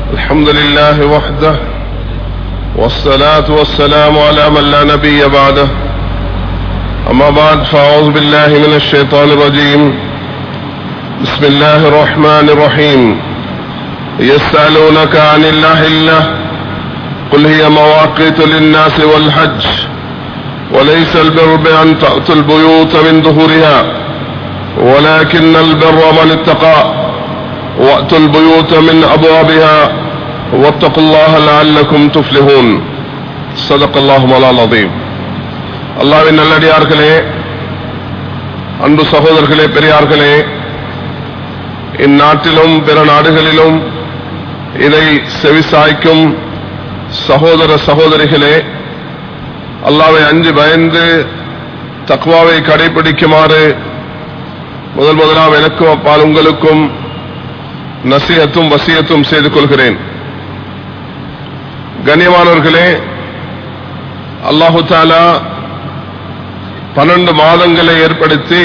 الحمد لله وحده والصلاة والسلام على من لا نبي بعده أما بعد فأعوذ بالله من الشيطان الرجيم بسم الله الرحمن الرحيم يسألونك عن الأهلة قل هي مواقيت للناس والحج وليس البر بأن تأتوا البيوت من ظهورها ولكن البر من اتقى وأتوا البيوت من أبوابها واتقوا الله لعلكم تفلحون صدق الله مولانا العظيم அல்லாவின் நல்லடியார்களே அன்பு சகோதரர்களே பெரியார்களே இந்நாட்டிலும் பிற நாடுகளிலும் இதை செவிசாய்க்கும் சகோதர சகோதரிகளே அல்லாவை அஞ்சு பயந்து தக்வாவை கடைபிடிக்குமாறு முதல் முதலாம் எனக்கும் அப்பால் உங்களுக்கும் நசியத்தும் வசியத்தும் செய்து கொள்கிறேன் கண்ணியமானவர்களே அல்லாஹு தாலா பன்னெண்டு மாதங்களை ஏற்படுத்தி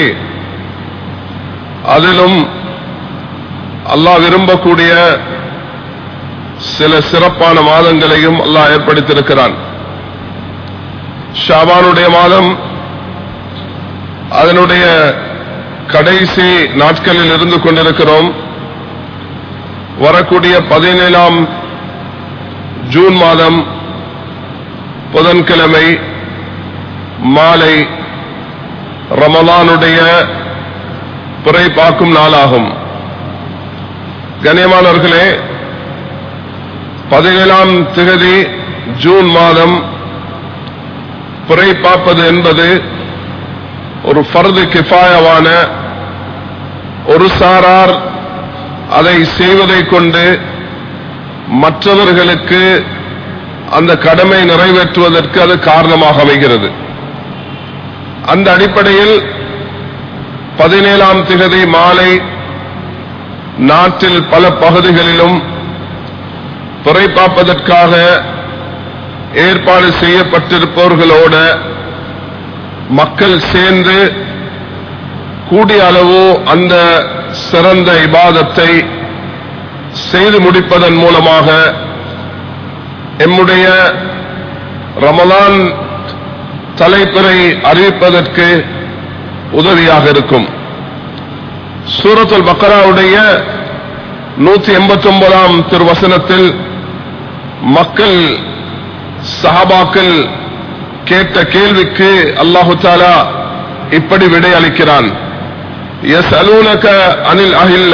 அதிலும் அல்லாஹ் விரும்பக்கூடிய சில சிறப்பான மாதங்களையும் அல்லாஹ் ஏற்படுத்தியிருக்கிறான் ஷாபானுடைய மாதம் அதனுடைய கடைசி நாட்களில் இருந்து கொண்டிருக்கிறோம் வரக்கூடிய பதினேழாம் ஜூன் மாதம் புதன்கிழமை மாலை ரமலானுடைய பிறை பார்க்கும் நாளாகும் கண்ணியமானவர்களே பதினேழாம் திகதி ஜூன் மாதம் பிறை பார்ப்பது என்பது ஒரு ஃபர்து கிஃபாயவான ஒரு சாரார் அதை செய்வதை கொண்டு மற்றவர்களுக்கு அந்த கடமை நிறைவேற்றுவதற்கு அது காரணமாக அமைகிறது அந்த அடிப்படையில் பதினேழாம் திகதி மாலை நாட்டில் பல பகுதிகளிலும் துறைப்பாப்பதற்காக ஏற்பாடு செய்யப்பட்டிருப்பவர்களோட மக்கள் சேர்ந்து கூடிய அளவு அந்த சிறந்த இபாதத்தை செய்து முடிப்பதன் மூலமாக எம்முடைய ரமலான் தலைப்புரை அறிவிப்பதற்கு உதவியாக இருக்கும் சூரத்துல் பக்கராவுடைய நூத்தி எண்பத்தி ஒன்பதாம் திருவசனத்தில் மக்கள் சஹாபாக்கள் கேட்ட கேள்விக்கு அல்லாஹு தாலா இப்படி விடை அளிக்கிறான் எஸ் அலூனக அனில் அஹில்ல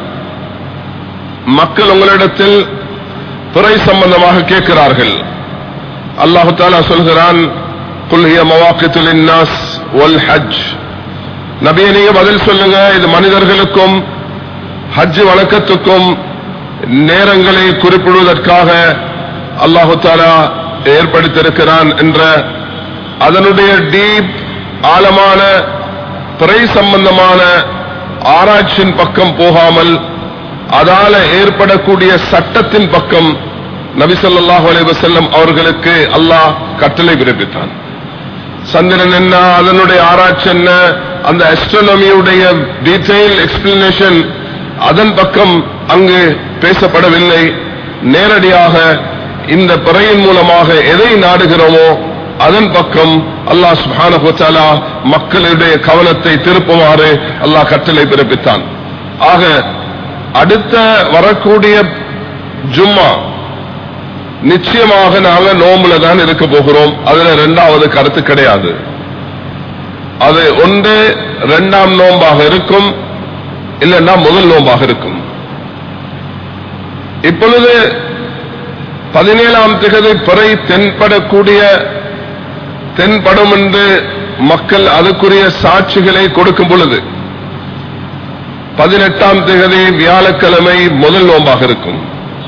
மக்கள் உங்களிடத்தில் துறை சம்பந்தமாக கேட்கிறார்கள் அல்லாஹு தாலா சொல்கிறான் குல்ஹிய மவாக்கித்துல் இன்னாஸ் ஒல் ஹஜ் நபியை நீங்க பதில் சொல்லுங்க இது மனிதர்களுக்கும் ஹஜ் வணக்கத்துக்கும் நேரங்களை குறிப்பிடுவதற்காக அல்லாஹு தாலா ஏற்படுத்தியிருக்கிறான் என்ற அதனுடைய டீப் ஆழமான துறை சம்பந்தமான ஆராய்ச்சியின் பக்கம் போகாமல் அதால ஏற்படக்கூடிய சட்டத்தின் பக்கம் நபிசல்லாஹு அலைவசல்லம் அவர்களுக்கு அல்லாஹ் கட்டளை பிறப்பித்தான் சந்திரன் என்ன அதனுடைய ஆராய்ச்சி என்ன அந்த அஸ்ட்ரோனமியுடைய டீடைல் எக்ஸ்பிளனேஷன் அதன் பக்கம் அங்கு பேசப்படவில்லை நேரடியாக இந்த பிறையின் மூலமாக எதை நாடுகிறோமோ அதன் பக்கம் அல்லாஹ் சுபானா மக்களுடைய கவனத்தை திருப்புமாறு அல்லாஹ் கட்டளை பிறப்பித்தான் ஆக அடுத்த வரக்கூடிய ஜும்மா நிச்சயமாக நாங்க நோம்புல தான் இருக்க போகிறோம் அதுல இரண்டாவது கருத்து கிடையாது அது ஒன்று இரண்டாம் நோம்பாக இருக்கும் இல்லைன்னா முதல் நோம்பாக இருக்கும் இப்பொழுது பதினேழாம் திகதி பிறை தென்படக்கூடிய தென்படும் என்று மக்கள் அதுக்குரிய சாட்சிகளை கொடுக்கும் பொழுது பதினெட்டாம் திகதி வியாழக்கிழமை முதல் நோம்பாக இருக்கும்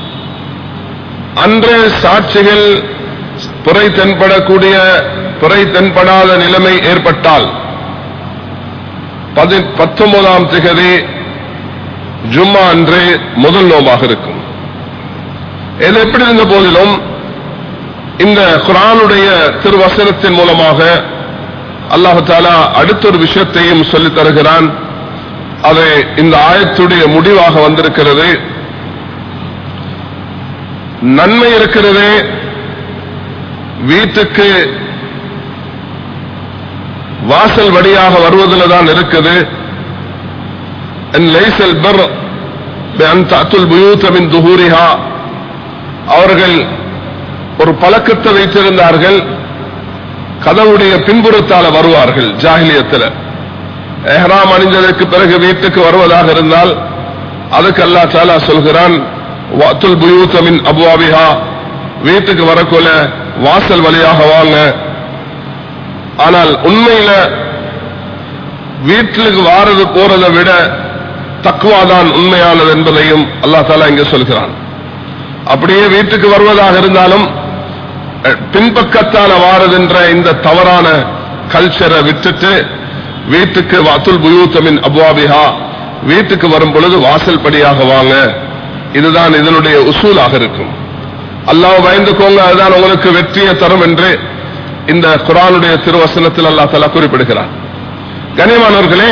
அன்று சாட்சிகள் பிறை தென்படக்கூடிய பிறை தென்படாத நிலைமை ஏற்பட்டால் பத்தொன்பதாம் திகதி ஜும்மா அன்று முதல் நோம்பாக இருக்கும் இது எப்படி இருந்த போதிலும் இந்த குரானுடைய திருவசனத்தின் மூலமாக அல்லாஹு தாலா அடுத்த ஒரு விஷயத்தையும் சொல்லித் தருகிறான் அது இந்த ஆயத்துடைய முடிவாக வந்திருக்கிறது நன்மை இருக்கிறதே வீட்டுக்கு வாசல் வழியாக வருவதில் தான் இருக்குது أن ليس البر بأن تأتوا البيوت من ظهورها அவர்கள் ஒரு பழக்கத்தை வைத்திருந்தார்கள் கதவுடைய பின்புறத்தால வருவார்கள் ஜாகிலியத்தில் எஹ்ராம் அணிஞ்சதற்கு பிறகு வீட்டுக்கு வருவதாக இருந்தால் அதுக்கு அல்லா தாலா சொல்கிறான் வாத்துல் புயூத்தமின் அபுவாபிஹா வீட்டுக்கு வரக்குள்ள வாசல் வழியாக வாங்க ஆனால் உண்மையில வீட்டுக்கு வாரது போறதை விட தக்குவாதான் உண்மையானது என்பதையும் அல்லா தாலா இங்க சொல்கிறான் அப்படியே வீட்டுக்கு வருவதாக இருந்தாலும் பின்பக்கத்தால வாரதென்ற இந்த தவறான கல்ச்சரை விட்டுட்டு வீட்டுக்கு வாத்துல் புயூத்தமின் அபுவாபிஹா வீட்டுக்கு வரும் பொழுது வாசல் படியாக வாங்க இதுதான் இதனுடைய உசூலாக இருக்கும் அல்லாஹ் பயந்துக்கோங்க அதுதான் உங்களுக்கு வெற்றியை தரும் என்று இந்த குரானுடைய திருவசனத்தில் அல்லா தலா குறிப்பிடுகிறார் கனிமானவர்களே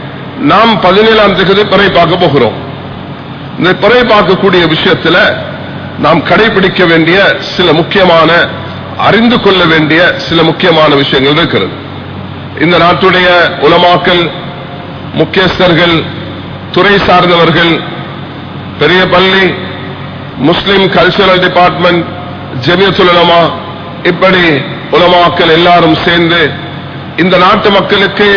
நாம் பதினேழாம் தேதி பிறை பார்க்க போகிறோம் இந்த பிறை பார்க்கக்கூடிய விஷயத்தில் நாம் கடைபிடிக்க வேண்டிய சில முக்கியமான அறிந்து கொள்ள வேண்டிய சில முக்கியமான விஷயங்கள் இருக்கிறது இந்த நாட்டுடைய உலமாக்கல் முக்கியஸ்தர்கள் துறை சார்ந்தவர்கள் பெரிய பள்ளி முஸ்லிம் கல்ச்சரல் டிபார்ட்மெண்ட் ஜெமியத்துல் உலமா இப்படி உலமாக்கள் எல்லாரும் சேர்ந்து இந்த நாட்டு மக்களுக்கு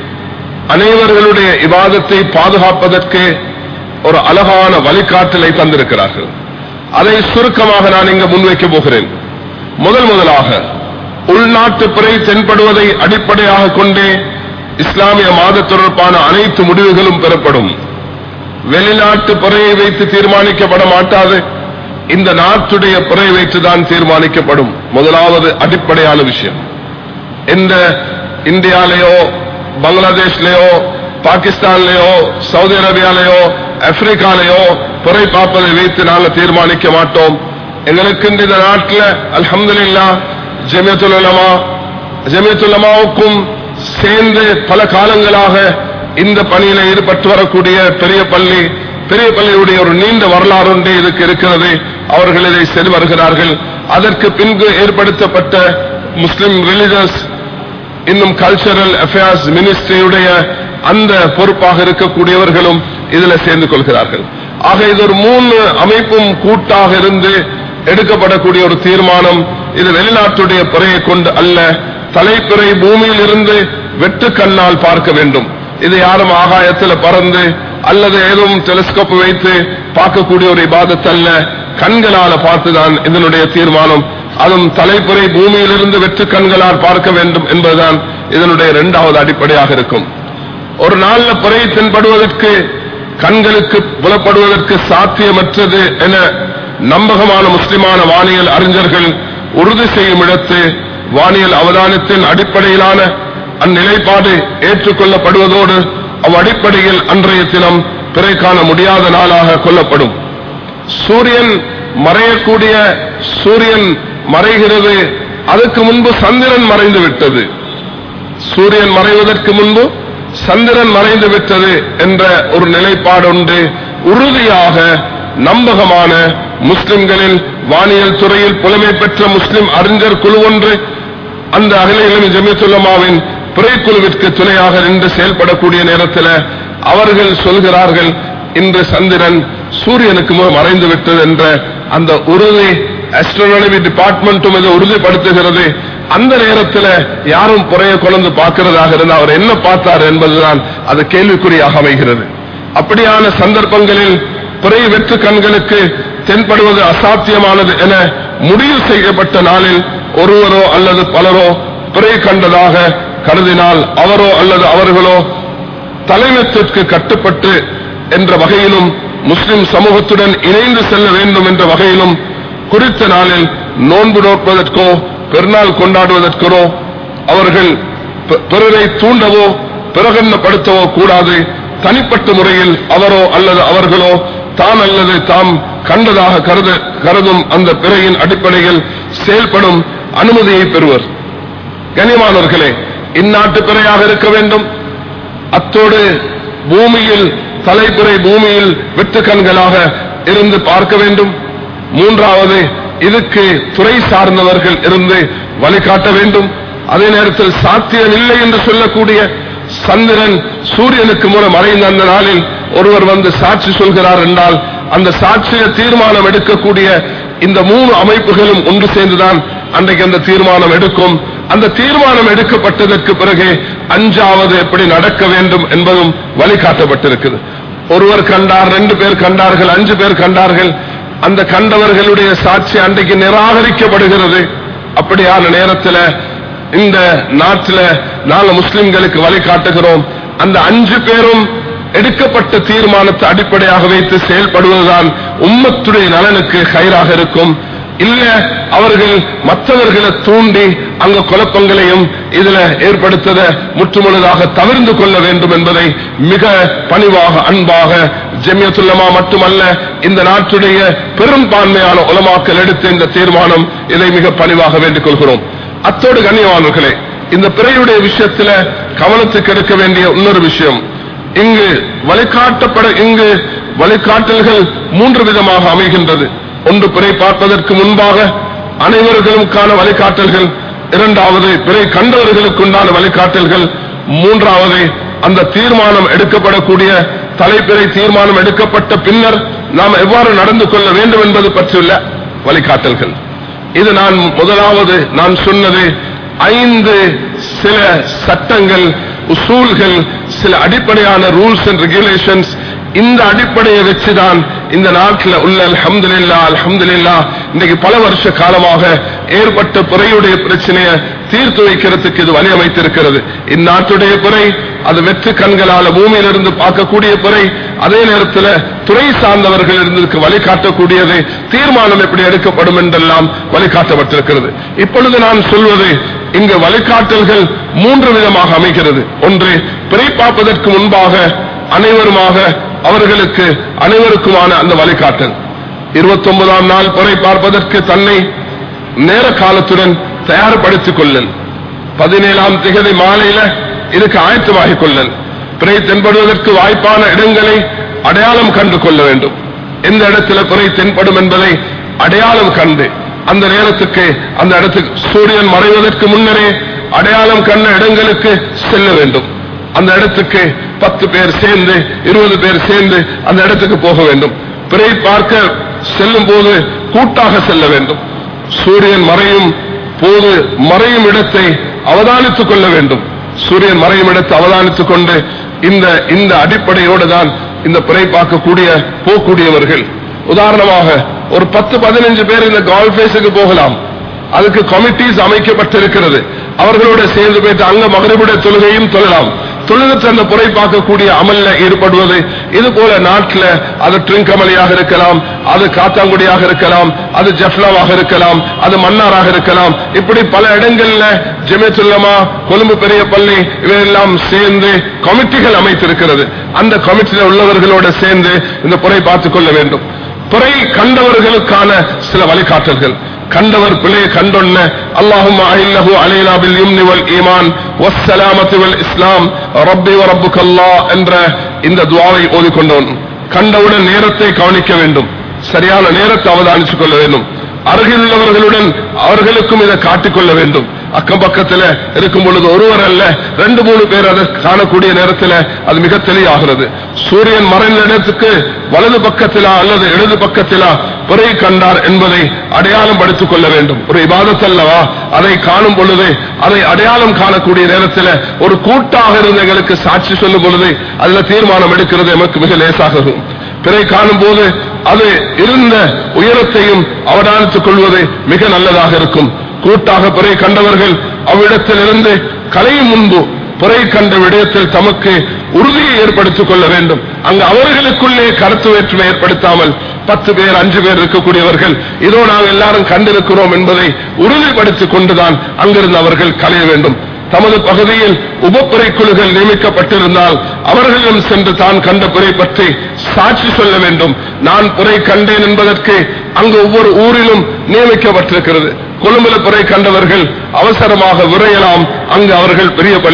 அனைவர்களுடைய இவாதத்தை பாதுகாப்பதற்கு ஒரு அழகான வழிகாட்டலை தந்திருக்கிறார்கள் அதை சுருக்கமாக நான் இங்கு முன்வைக்க போகிறேன் முதல் முதலாக உள்நாட்டு பிறை தென்படுவதை அடிப்படையாக கொண்டே இஸ்லாமிய மாத தொடர்பான அனைத்து முடிவுகளும் பெறப்படும் வெளிநாட்டு பிறையை வைத்து தீர்மானிக்கப்பட மாட்டாது இந்த நாட்டுடைய பிறை வைத்துதான் தீர்மானிக்கப்படும் முதலாவது அடிப்படையான விஷயம் இந்த இந்தியாலேயோ பங்களாதேஷ்லயோ பாகிஸ்தான்லயோ சவுதி அரேபியாலேயோ ஆப்பிரிக்காலேயோ பிறை பார்ப்பதை வைத்து நாங்கள் தீர்மானிக்க மாட்டோம் எங்களுக்கு இந்த நாட்டில் அல்ஹம்துலில்லா ஜமியத்துல் உலமா ஜமியத்துல் உலமாவுக்கும் சேர்ந்து பல காலங்களாக இந்த பணியில ஈடுபட்டு வரக்கூடிய பெரிய பள்ளி பெரிய பள்ளியுடைய ஒரு நீண்ட வரலாறு ஒன்று இதுக்கு இருக்கிறது அவர்கள் இதை செய்து வருகிறார்கள் அதற்கு பின்பு ஏற்படுத்தப்பட்ட முஸ்லிம் ரிலிஜியஸ் இன்னும் கல்ச்சரல் அஃபேர்ஸ் மினிஸ்ட்ரியுடைய அந்த பொறுப்பாக இருக்கக்கூடியவர்களும் இதுல சேர்ந்து கொள்கிறார்கள் ஆக இது ஒரு மூணு அமைப்பும் கூட்டாக இருந்து எடுக்கப்படக்கூடிய ஒரு தீர்மானம் இது வெளிநாட்டுடைய பிறையை கொண்டு அல்ல தலைப்பிறை பூமியில் இருந்து வெட்டு கண்ணால் பார்க்க வேண்டும் இது யாரும் ஆகாயத்தில் பறந்து அல்லது ஏதும் டெலிஸ்கோப் வைத்து பார்க்கக்கூடிய ஒரு இபாதத் அல்ல கண்களால பார்த்துதான் இதனுடைய தீர்மானம் அதுவும் தலைப்புறை பூமியிலிருந்து வெற்று கண்களால் பார்க்க வேண்டும் என்பதுதான் இதனுடைய இரண்டாவது அடிப்படையாக இருக்கும் ஒரு நாள்ல பிறை தென்படுவதற்கு கண்களுக்கு புலப்படுவதற்கு சாத்தியமற்றது என நம்பகமான முஸ்லிமான வானியல் அறிஞர்கள் உறுதி செய்யும் இடத்து வானியல் அவதானத்தின் அடிப்படையிலான அந்நிலைப்பாடு ஏற்றுக்கொள்ளப்படுவதோடு அவ் அடிப்படையில் அன்றைய தினம் பிறை காண முடியாத நாளாக கொள்ளப்படும் சூரியன் மறையக்கூடிய சூரியன் மறைகிறது அதுக்கு முன்பு சந்திரன் மறைந்து விட்டது சூரியன் மறைவதற்கு முன்பு சந்திரன் மறைந்து விட்டது என்ற ஒரு நிலைப்பாடு உண்டு உறுதியாக நம்பகமான முஸ்லிம்களில் வானியல் துறையில் புலமை பெற்ற முஸ்லிம் அறிஞர் குழு ஒன்று அந்த அகில இளம் ஜமியத்துல்லமாவின் பிறைக்குழுவிற்கு துணையாக நின்று செயல்படக்கூடிய நேரத்தில் அவர்கள் சொல்கிறார்கள் இன்று சந்திரன் சூரியனுக்கு முன் மறைந்து விட்டது என்ற அந்த உறுதி அஸ்ட்ரோனமி டிபார்ட்மெண்ட்டும் இதை உறுதிப்படுத்துகிறது அந்த நேரத்தில் யாரும் புறைய கொண்டு பார்க்கிறதாக இருந்தால் அவர் என்ன பார்த்தார் என்பதுதான் அது கேள்விக்குறியாக அமைகிறது அப்படியான சந்தர்ப்பங்களில் பிறை வெற்று கண்களுக்கு தென்படுவது அசாத்தியமானது என முடிவு செய்யப்பட்ட நாளில் ஒருவரோ அல்லது பலரோ பிறை கண்டதாக கருதினால் அவரோ அல்லது அவர்களோ தலைமைத்திற்கு கட்டுப்பட்டு என்ற வகையிலும் முஸ்லிம் சமூகத்துடன் இணைந்து செல்ல வேண்டும் என்ற வகையிலும் குறித்த நாளில் நோன்பு நோற்பதற்கோ பெருநாள் கொண்டாடுவதற்கோ அவர்கள் பி- பிறரை தூண்டவோ பிரகடனப்படுத்தவோ கூடாது தனிப்பட்ட முறையில் அவரோ அல்லது அவர்களோ தான் அல்லது தாம் கண்டதாக கருத கருதும் அந்த பிறையின் அடிப்படையில் செயல்படும் அனுமதியை பெறுவர் கனிமானவர்களே இந்நாட்டு பிறையாக இருக்க வேண்டும் அத்தோடு பூமியில் தலைப்புறை பூமியில் வெட்டு கண்களாக இருந்து பார்க்க வேண்டும் மூன்றாவது இதுக்கு துறை சார்ந்தவர்கள் இருந்து வழிகாட்ட வேண்டும் அதே நேரத்தில் சாத்தியம் இல்லை என்று சொல்லக்கூடிய சந்திரன் சூரியனுக்கு மூலம் மறைந்த அந்த நாளில் ஒருவர் வந்து சாட்சி சொல்கிறார் என்றால் அந்த சாட்சிய தீர்மானம் எடுக்கக்கூடிய இந்த மூணு அமைப்புகளும் ஒன்று சேர்ந்துதான் அன்றைக்கு அந்த தீர்மானம் எடுக்கும் அந்த தீர்மானம் எடுக்கப்பட்டதற்கு பிறகு அஞ்சாவது எப்படி நடக்க வேண்டும் என்பதும் வழிகாட்டப்பட்டிருக்குது ஒருவர் கண்டார் ரெண்டு பேர் கண்டார்கள் அஞ்சு பேர் கண்டார்கள் அந்த கண்டவர்களுடைய சாட்சி அன்றைக்கு நிராகரிக்கப்படுகிறது அப்படியான நேரத்தில் இந்த நாட்டில் நாங்க முஸ்லிம்களுக்கு வழிகாட்டுகிறோம் அந்த அஞ்சு பேரும் எடுக்கப்பட்ட தீர்மானத்தை அடிப்படையாக வைத்து செயல்படுவதுதான் உம்மத்துடைய நலனுக்கு கயிறாக இருக்கும் இல்ல அவர்கள் மற்றவர்களை தூண்டி அங்க குழப்பங்களையும் இதுல ஏற்படுத்தத முற்றுமுழுதாக தவிர்ந்து கொள்ள வேண்டும் என்பதை மிக பணிவாக அன்பாக ஜெமியத்துல்லமா மட்டுமல்ல இந்த நாட்டுடைய பெரும்பான்மையான உலமாக்கள் எடுத்த இந்த தீர்மானம் இதை மிக பணிவாக வேண்டிக் கொள்கிறோம் அத்தோடு கண்ணியவான்களே இந்த பிறையுடைய விஷயத்துல கவனத்துக்கு எடுக்க வேண்டிய இன்னொரு விஷயம் இங்கு வழிகாட்டப்பட இங்கு வழிகாட்டல்கள் மூன்று விதமாக அமைகின்றது ஒன்று பிறை பார்ப்பதற்கு முன்பாக அனைவர்களுக்கான வழிகாட்டல்கள் இரண்டாவது பிறை கண்டவர்களுக்குண்டான வழிகாட்டல்கள் மூன்றாவது அந்த தீர்மானம் எடுக்கப்படக்கூடிய தலைப்பிறை தீர்மானம் எடுக்கப்பட்ட பின்னர் நாம் எவ்வாறு நடந்து கொள்ள வேண்டும் என்பது பற்றியுள்ள வழிகாட்டல்கள் இது நான் முதலாவது நான் சொன்னது ஐந்து சில சட்டங்கள் உசூல்கள் சில அடிப்படையான ரூல்ஸ் அண்ட் ரெகுலேஷன்ஸ் இந்த அடிப்படையை வச்சுதான் இந்த நாட்டில் உள்ள அல்ஹம்துலில்லா அல்ஹம்துலில்லா இன்னைக்கு பல வருஷ காலமாக ஏற்பட்ட பிறையுடைய பிரச்சனையை தீர்த்து வைக்கிறதுக்கு இது வழி அமைத்திருக்கிறது இந்நாட்டுடைய பிறை அது வெற்று கண்களால பூமியிலிருந்து பார்க்கக்கூடிய பிறை அதே நேரத்தில் துறை சார்ந்தவர்கள் இருந்ததுக்கு வழிகாட்டக்கூடியது தீர்மானம் எப்படி எடுக்கப்படும் என்றெல்லாம் வழிகாட்டப்பட்டிருக்கிறது இப்பொழுது நான் சொல்வது இங்கு வழிகாட்டல்கள் மூன்று விதமாக அமைகிறது ஒன்று பிறை பார்ப்பதற்கு முன்பாக அனைவருமாக அவர்களுக்கு அனைவருக்குமான அந்த வழிகாட்டல் இருபத்தி ஒன்பதாம் நாள் பிறை பார்ப்பதற்கு தன்னை நேர காலத்துடன் தயார்படுத்திக் கொள்ளல் பதினேழாம் திகதி மாலையில இதுக்கு ஆயத்தமாகிக் கொள்ளல் பிறை தென்படுவதற்கு வாய்ப்பான இடங்களை அடையாளம் கண்டு கொள்ள வேண்டும் எந்த இடத்துல பிறை தென்படும் என்பதை அடையாளம் கண்டு அந்த நேரத்துக்கு அந்த இடத்துக்கு சூரியன் மறைவதற்கு முன்னரே அடையாளம் கண்ட இடங்களுக்கு செல்ல வேண்டும் அந்த இடத்துக்கு பத்து பேர் சேர்ந்து இருபது பேர் சேர்ந்து அந்த இடத்துக்கு போக வேண்டும் பிறை பார்க்க செல்லும் போது கூட்டாக செல்ல வேண்டும் சூரியன் மறையும் போது மறையும் இடத்தை அவதானித்துக் கொள்ள வேண்டும் சூரியன் மறையும் இடத்தை அவதானித்துக் கொண்டு இந்த இந்த அடிப்படையோடு தான் இந்த பிறை பார்க்கக்கூடிய போகக்கூடியவர்கள் உதாரணமாக ஒரு பத்து பதினஞ்சு பேர் இந்த கால் ஃபேஸுக்கு போகலாம் அதுக்கு கமிட்டிஸ் அமைக்கப்பட்டிருக்கிறது அவர்களோட சேர்ந்து போயிட்டு அங்க மகரிபுடைய தொழுகையும் தொழலாம் தொழுகத்தை அந்த புரை பார்க்கக்கூடிய அமல்ல ஈடுபடுவது இது போல நாட்டில் அது ட்ரிங்கமலையாக இருக்கலாம் அது காத்தாங்குடியாக இருக்கலாம் அது ஜஃப்லாவாக இருக்கலாம் அது மன்னாராக இருக்கலாம் இப்படி பல இடங்கள்ல ஜெமியத்துல்லமா கொழும்பு பெரிய பள்ளி இவையெல்லாம் சேர்ந்து கமிட்டிகள் அமைத்திருக்கிறது அந்த கமிட்டியில் உள்ளவர்களோட சேர்ந்து இந்த புரை பார்த்துக் கொள்ள வேண்டும் பிறை கண்டவர்களுக்கான சில வழிகாட்டல்கள் கண்டவர் பிழையை கண்டொன்ன அல்லாஹும் அஹில்லஹு அலைனா பில் யும்னி வல் ஈமான் வஸ்ஸலாமத்து வல் இஸ்லாம் ரப்பி வ ரப்புக்கல்லா என்ற இந்த துஆவை ஓதிக்கொண்டோன் கண்டவுடன் நேரத்தை கவனிக்க வேண்டும் சரியான நேரத்தை அவதானித்துக் கொள்ள வேண்டும் அருகில் உள்ளவர்களுடன் அவர்களுக்கும் இதை காட்டிக்கொள்ள வேண்டும் அக்கம் பக்கத்தில் இருக்கும் பொழுது ஒருவர் அல்ல ரெண்டு மூணு பேர் அதை காணக்கூடிய நேரத்தில் அது மிக தெளிவாகிறது சூரியன் மறைந்த இடத்துக்கு வலது பக்கத்திலா அல்லது இடது பக்கத்திலா பிறை கண்டார் என்பதை அடையாளம் படுத்திக் கொள்ள வேண்டும் ஒரு இபாதத் அல்லவா அதை காணும் பொழுது அதை அடையாளம் காணக்கூடிய நேரத்தில் ஒரு கூட்டாக இருந்த எங்களுக்கு சாட்சி சொல்லும் பொழுது அதுல தீர்மானம் எடுக்கிறது எமக்கு மிக லேசாக இருக்கும் பிறை காணும் போது அது இருந்த உயரத்தையும் அவதானித்துக் கொள்வது மிக நல்லதாக இருக்கும் கூட்டாக பிறை கண்டவர்கள் அவ்விடத்திலிருந்து கலையும் முன்பு பிறை கண்ட விடயத்தில் தமக்கு உறுதியை ஏற்படுத்திக் கொள்ள வேண்டும் அங்கு அவர்களுக்குள்ளே கருத்து வேற்றுமை ஏற்படுத்தாமல் பத்து பேர் அஞ்சு பேர் இருக்கக்கூடியவர்கள் இதோ நாங்கள் எல்லாரும் கண்டிருக்கிறோம் என்பதை உறுதிப்படுத்திக் கொண்டுதான் அங்கிருந்து அவர்கள் கலைய வேண்டும் தமது பகுதியில் உபப்புரை குழுக்கள் நியமிக்கப்பட்டிருந்தால் அவர்களிடம் சென்று தான் கண்ட பிறை பற்றி சாட்சி சொல்ல வேண்டும் நான் பிறை கண்டேன் என்பதற்கு அங்கு ஒவ்வொரு ஊரிலும் நியமிக்கப்பட்டிருக்கிறது கொழும்புல பிறை கண்டவர்கள் அவசரமாக விரையலாம் அங்கு அவர்கள் பெரிய பள்ளிக்கு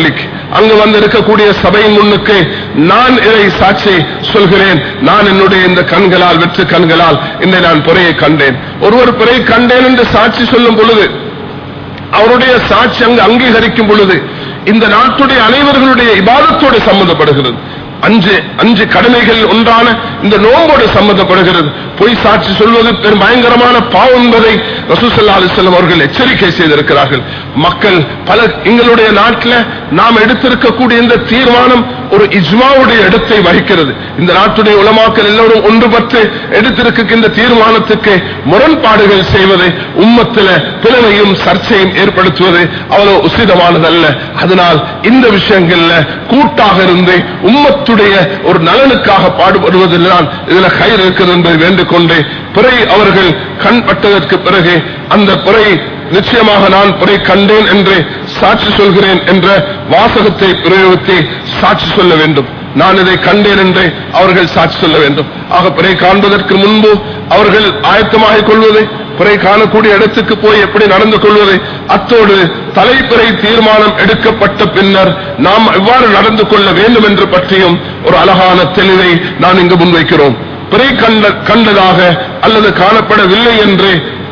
அங்கு வந்து இருக்கக்கூடிய சபையின் முன்னுக்கு நான் இதை சாட்சி சொல்கிறேன் நான் என்னுடைய இந்த கண்களால் வெற்று கண்களால் இந்த நான் பிறையை கண்டேன் ஒருவர் பிறை கண்டேன் என்று சாட்சி சொல்லும் பொழுது அவருடைய சாட்சி அங்கு அங்கீகரிக்கும் பொழுது இந்த நாட்டுடைய அனைவர்களுடைய இபாதத்தோடு சம்பந்தப்படுகிறது அஞ்சு அஞ்சு கடமைகள் ஒன்றான இந்த நோம்போடு சம்பந்தப்படுகிறது பொய் சாட்சி சொல்வது பெரும் பயங்கரமான பாவம் என்பதை ரசூசல்லா அலிஸ்லாம் அவர்கள் எச்சரிக்கை செய்திருக்கிறார்கள் மக்கள் பல எங்களுடைய நாட்டில் நாம் எடுத்திருக்கக்கூடிய இந்த தீர்மானம் ஒரு இஜ்மாவுடைய இடத்தை வகிக்கிறது இந்த நாட்டுடைய உலமாக்கள் எல்லோரும் ஒன்றுபட்டு எடுத்திருக்க இந்த தீர்மானத்துக்கு முரண்பாடுகள் செய்வது உம்மத்தில பிளவையும் சர்ச்சையும் ஏற்படுத்துவது அவ்வளவு உசிதமானதல்ல அதனால் இந்த விஷயங்கள்ல கூட்டாக இருந்து உம்மத்துடைய ஒரு நலனுக்காக பாடுபடுவதில் தான் இதுல கயிறு இருக்கிறது என்பதை வேண்டிக் கொண்டு பிறை அவர்கள் கண்பட்டதற்கு பிறகு அந்த பிறை நிச்சயமாக நான் பிறை கண்டேன் என்று சாட்சி சொல்கிறேன் என்ற வாசகத்தை பிரயோகித்து சாட்சி சொல்ல வேண்டும் நான் இதை கண்டேன் என்று அவர்கள் சாட்சி சொல்ல வேண்டும் ஆக பிறை காண்பதற்கு முன்பு அவர்கள் ஆயத்தமாகிக் கொள்வது பிறை காணக்கூடிய இடத்துக்கு போய் எப்படி நடந்து கொள்வது அத்தோடு தலைப்பிறை தீர்மானம் எடுக்கப்பட்ட பின்னர் நாம் எவ்வாறு நடந்து கொள்ள வேண்டும் என்று பற்றியும் ஒரு அழகான தெளிவை நான் இங்கு முன்வைக்கிறோம் பிறை கண்ட கண்டதாக அல்லது காணப்படவில்லை என்று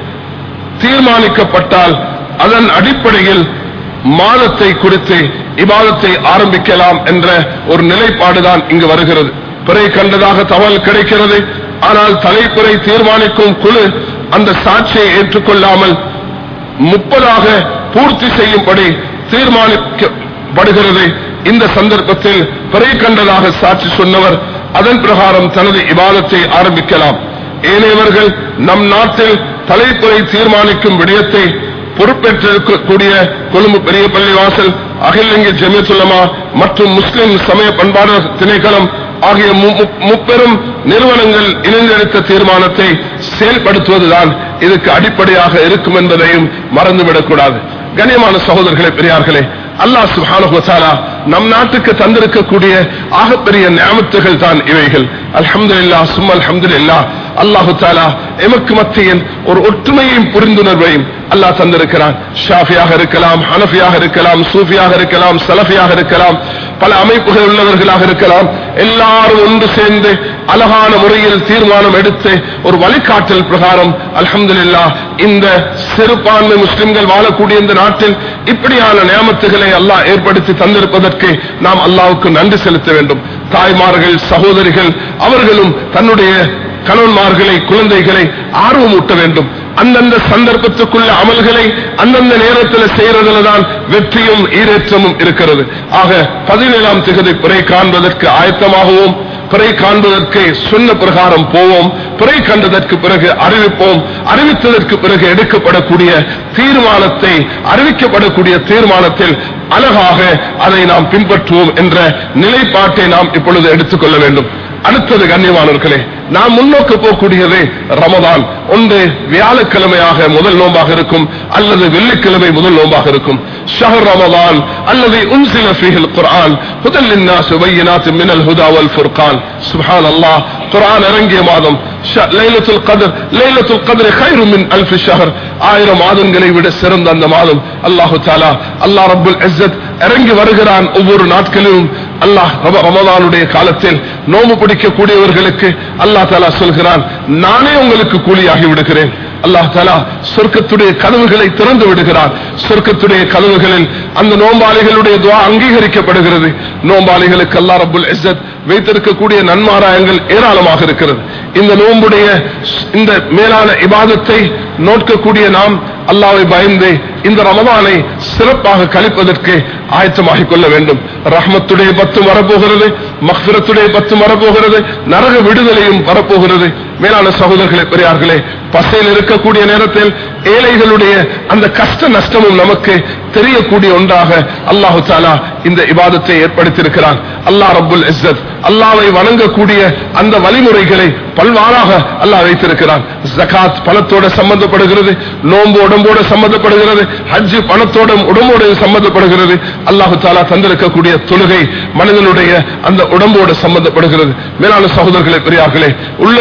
தீர்மானிக்கப்பட்டால் அதன் அடிப்படையில் மாதத்தை குறித்து இபாதத்தை ஆரம்பிக்கலாம் என்ற ஒரு நிலைப்பாடுதான் இங்கு வருகிறது பிறை கண்டதாக தகவல் கிடைக்கிறது ஆனால் தலைப்புறை தீர்மானிக்கும் குழு அந்த சாட்சியை ஏற்றுக்கொள்ளாமல் முப்பதாக பூர்த்தி செய்யும்படி தீர்மானிக்கப்படுகிறது இந்த சந்தர்ப்பத்தில் பிறை கண்டதாக சாட்சி சொன்னவர் அதன் பிரகாரம் தனது இபாதத்தை ஆரம்பிக்கலாம் ஏனையவர்கள் நம் நாட்டில் தலைப்புறை தீர்மானிக்கும் விடயத்தை பொறுப்பேற்றிருக்கக்கூடிய கொழும்பு பெரிய பள்ளிவாசல் அகிலங்கி ஜெமியத்துல்லமா மற்றும் முஸ்லிம் சமய பண்பாடு திணைக்களம் ஆகிய முப்பெரும் நிறுவனங்கள் இணைந்தெடுத்த தீர்மானத்தை செயல்படுத்துவதுதான் இதுக்கு அடிப்படையாக இருக்கும் என்பதையும் மறந்துவிடக்கூடாது கண்ணியமான சகோதரர்களே பெரியார்களே அல்லாஹ் சுஹானுஹாலா நம் நாட்டுக்கு தந்திருக்கக்கூடிய ஆகப்பெரிய ஞாபகத்துகள் தான் இவைகள் அல்ஹம்துல்லா சும் அல்ஹம்துல்லா அல்லாஹு தாலா எமக்கு மத்தியில் ஒரு ஒற்றுமையையும் புரிந்துணர்வையும் அல்லாஹ் தந்திருக்கிறான் ஷாஃபியாக இருக்கலாம் ஹனஃபியாக இருக்கலாம் சூஃபியாக இருக்கலாம் சலஃபியாக இருக்கலாம் பல அமைப்புகள் உள்ளவர்களாக இருக்கலாம் எல்லாரும் ஒன்று சேர்ந்து அழகான முறையில் தீர்மானம் எடுத்து ஒரு வழிகாட்டல் பிரகாரம் அல்ஹம்துல்லா இந்த சிறுபான்மை முஸ்லிம்கள் வாழக்கூடிய இந்த நாட்டில் இப்படியான நியமத்துகளை அல்லாஹ் ஏற்படுத்தி தந்திருப்பதற்கு நாம் அல்லாவுக்கு நன்றி செலுத்த வேண்டும் தாய்மார்கள் சகோதரிகள் அவர்களும் தன்னுடைய கணவன்மார்களை குழந்தைகளை ஆர்வமூட்ட வேண்டும் அந்தந்த சந்தர்ப்பத்துக்குள்ள அமல்களை அந்தந்த நேரத்தில் செய்யறதுல தான் வெற்றியும் ஈரேற்றமும் இருக்கிறது ஆக பதினேழாம் திகதி பிறை காண்பதற்கு ஆயத்தமாகவும் பிறை காண்பதற்கு சொன்ன பிரகாரம் போவோம் பிறை கண்டதற்கு பிறகு அறிவிப்போம் அறிவித்ததற்கு பிறகு எடுக்கப்படக்கூடிய தீர்மானத்தை அறிவிக்கப்படக்கூடிய தீர்மானத்தில் அழகாக அதை நாம் பின்பற்றுவோம் என்ற நிலைப்பாட்டை நாம் இப்பொழுது எடுத்துக்கொள்ள வேண்டும் அடுத்தது கண்ணியமானவர்களே நாம் முன்னோக்கு போகக்கூடியது ரமதான் ஒன்று வியாழக்கிழமையாக முதல் நோம்பாக இருக்கும் அல்லது வெள்ளிக்கிழமை முதல் நோம்பாக இருக்கும் ஷஹர் ரமதான் அல்லது உன்சில ஃபீஹில் குர்ஆன் ஹுதல் லின்னாஸ் வபையினாத் மினல் ஹுதா வல் ஃபுர்கான் சுப்ஹான் அல்லாஹ் குர்ஆன் இறங்கிய மாதம் லைலத்துல் கத்ர் லைலத்துல் கத்ர் கைரு மின் அல்ஃப் ஷஹர் ஆயிரம் மாதங்களை விட சிறந்த அந்த மாதம் அல்லாஹு தாலா அல்லாஹ் ரப்புல் இஸ்ஸத் இறங்கி வருகிறான் ஒவ்வொரு நாட்களிலும் அல்லாஹ் ரமதானுடைய காலத்தில் நோம்பு பிடிக்கக்கூடியவர்களுக்கு அல்லாஹ் தாலா சொல்கிறான் நானே உங்களுக்கு கூலியாகி விடுகிறேன் அல்லாஹ் தாலா சொர்க்கத்துடைய கதவுகளை திறந்து விடுகிறார் சொர்க்கத்துடைய கதவுகளில் அந்த நோம்பாளிகளுடைய துவா அங்கீகரிக்கப்படுகிறது நோம்பாளிகளுக்கு அல்லா ரபுல் இஸ்ஸத் வைத்திருக்கக்கூடிய நன்மாராயங்கள் ஏராளமாக இருக்கிறது இந்த நோம்புடைய இந்த மேலான இபாதத்தை நோக்கக்கூடிய நாம் அல்லாவை பயந்து இந்த ரமதானை சிறப்பாக கழிப்பதற்கு ஆயத்தமாகிக் கொள்ள வேண்டும் ரஹ்மத்துடைய பத்தும் வரப்போகிறது மஹ்பிரத்துடைய பத்தும் வரப்போகிறது நரக விடுதலையும் வரப்போகிறது மேலான சகோதரர்களே பெரியார்களே பசையில் இருக்கக்கூடிய நேரத்தில் ஏழைகளுடைய அந்த கஷ்ட நஷ்டமும் நமக்கு தெரியக்கூடிய ஒன்றாக அல்லாஹு தாலா இந்த இபாதத்தை ஏற்படுத்தியிருக்கிறான் அல்லாஹ் ரபுல் இஸ்ஸத் அல்லாவை வணங்கக்கூடிய அந்த வழிமுறைகளை பல்வாறாக அல்லாஹ் வைத்திருக்கிறான் ஜகாத் பணத்தோட சம்பந்தப்படுகிறது நோன்பு உடம்போட சம்பந்தப்படுகிறது ஹஜ் பணத்தோட உடம்போட சம்பந்தப்படுகிறது அல்லாஹு தாலா தந்திருக்கக்கூடிய தொழுகை மனிதனுடைய அந்த உடம்போட சம்பந்தப்படுகிறது மேலான சகோதரர்களே பெரியார்களே உள்ளத்தோட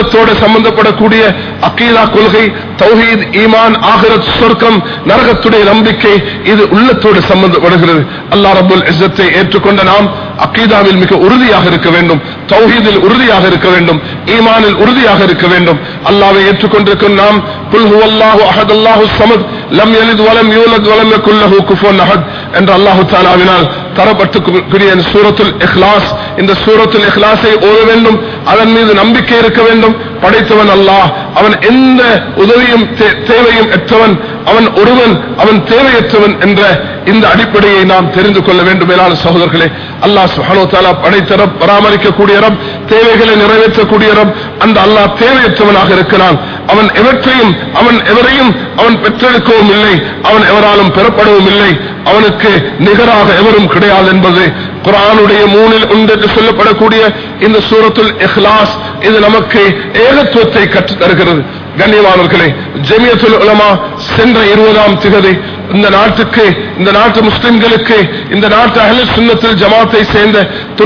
சம்பந்தப்படக்கூடிய அக்கீதா கொள்கை தௌஹீத் ஈமான் ஆகிரத் சொர்க்கம் நரகத்துடைய நம்பிக்கை இது உள்ளத்தோடு சம்பந்தப்படுகிறது அல்லாஹ் ரபுல் இஸ்ஸத்தை ஏற்றுக்கொண்ட நாம் அக்கீதாவில் மிக உறுதியாக இருக்க வேண்டும் தௌஹீதில் உறுதியாக இருக்க வேண்டும் ஈமானில் உறுதியாக இருக்க வேண்டும் அல்லாவை ஏற்றுக்கொண்டிருக்கும் நாம் குல் ஹுவல்லாஹு அஹத் அல்லாஹு சமத் லம் யலித் வலம் யூலத் வலம் யகுல் லஹு குஃபுவன் அஹத் என்ற அல்லாஹு தஆலாவினால் தரப்பட்டுக்கூடிய இந்த சூரத்துல் இஹ்லாஸ் இந்த சூரத்துல் இஹ்லாஸை ஓத வேண்டும் அதன் மீது நம்பிக்கை இருக்க வேண்டும் படைத்தவன் அல்லாஹ் அவன் எந்த உதவியும் தே- தேவையும் அற்றவன் அவன் ஒருவன் அவன் தேவையற்றவன் என்ற இந்த அடிப்படையை நாம் தெரிந்து கொள்ள வேண்டும் மேலான சகோதரர்களே அல்லாஹ் சுஹானோ தாலா படைத்த ரப் பராமரிக்கக்கூடிய ரப் தேவைகளை நிறைவேற்றக்கூடிய ரப் அந்த அல்லாஹ் தேவையற்றவனாக இருக்கிறான் அவன் எவற்றையும் அவன் எவரையும் அவன் பெற்றெடுக்கவும் இல்லை அவன் எவராலும் பெறப்படவும் இல்லை அவனுக்கு நிகராக எவரும் கிடையாது என்பது குரானுடைய மூணில் உண்டு என்று சொல்லப்படக்கூடிய இந்த சூரத்துல் இஹ்லாஸ் இது நமக்கு ஏகத்துவத்தை கற்றுத் தருகிறது கண்ணியமானவர்களே ஜமியத்துல் உலமா சென்ற இருபதாம் திகதி இந்த நாட்டுக்கு இந்த நாட்டு முஸ்லிம்களுக்கு இந்த நாட்டு அஹ்ல சுன்னத்தில் ஜமாத்தை சேர்ந்த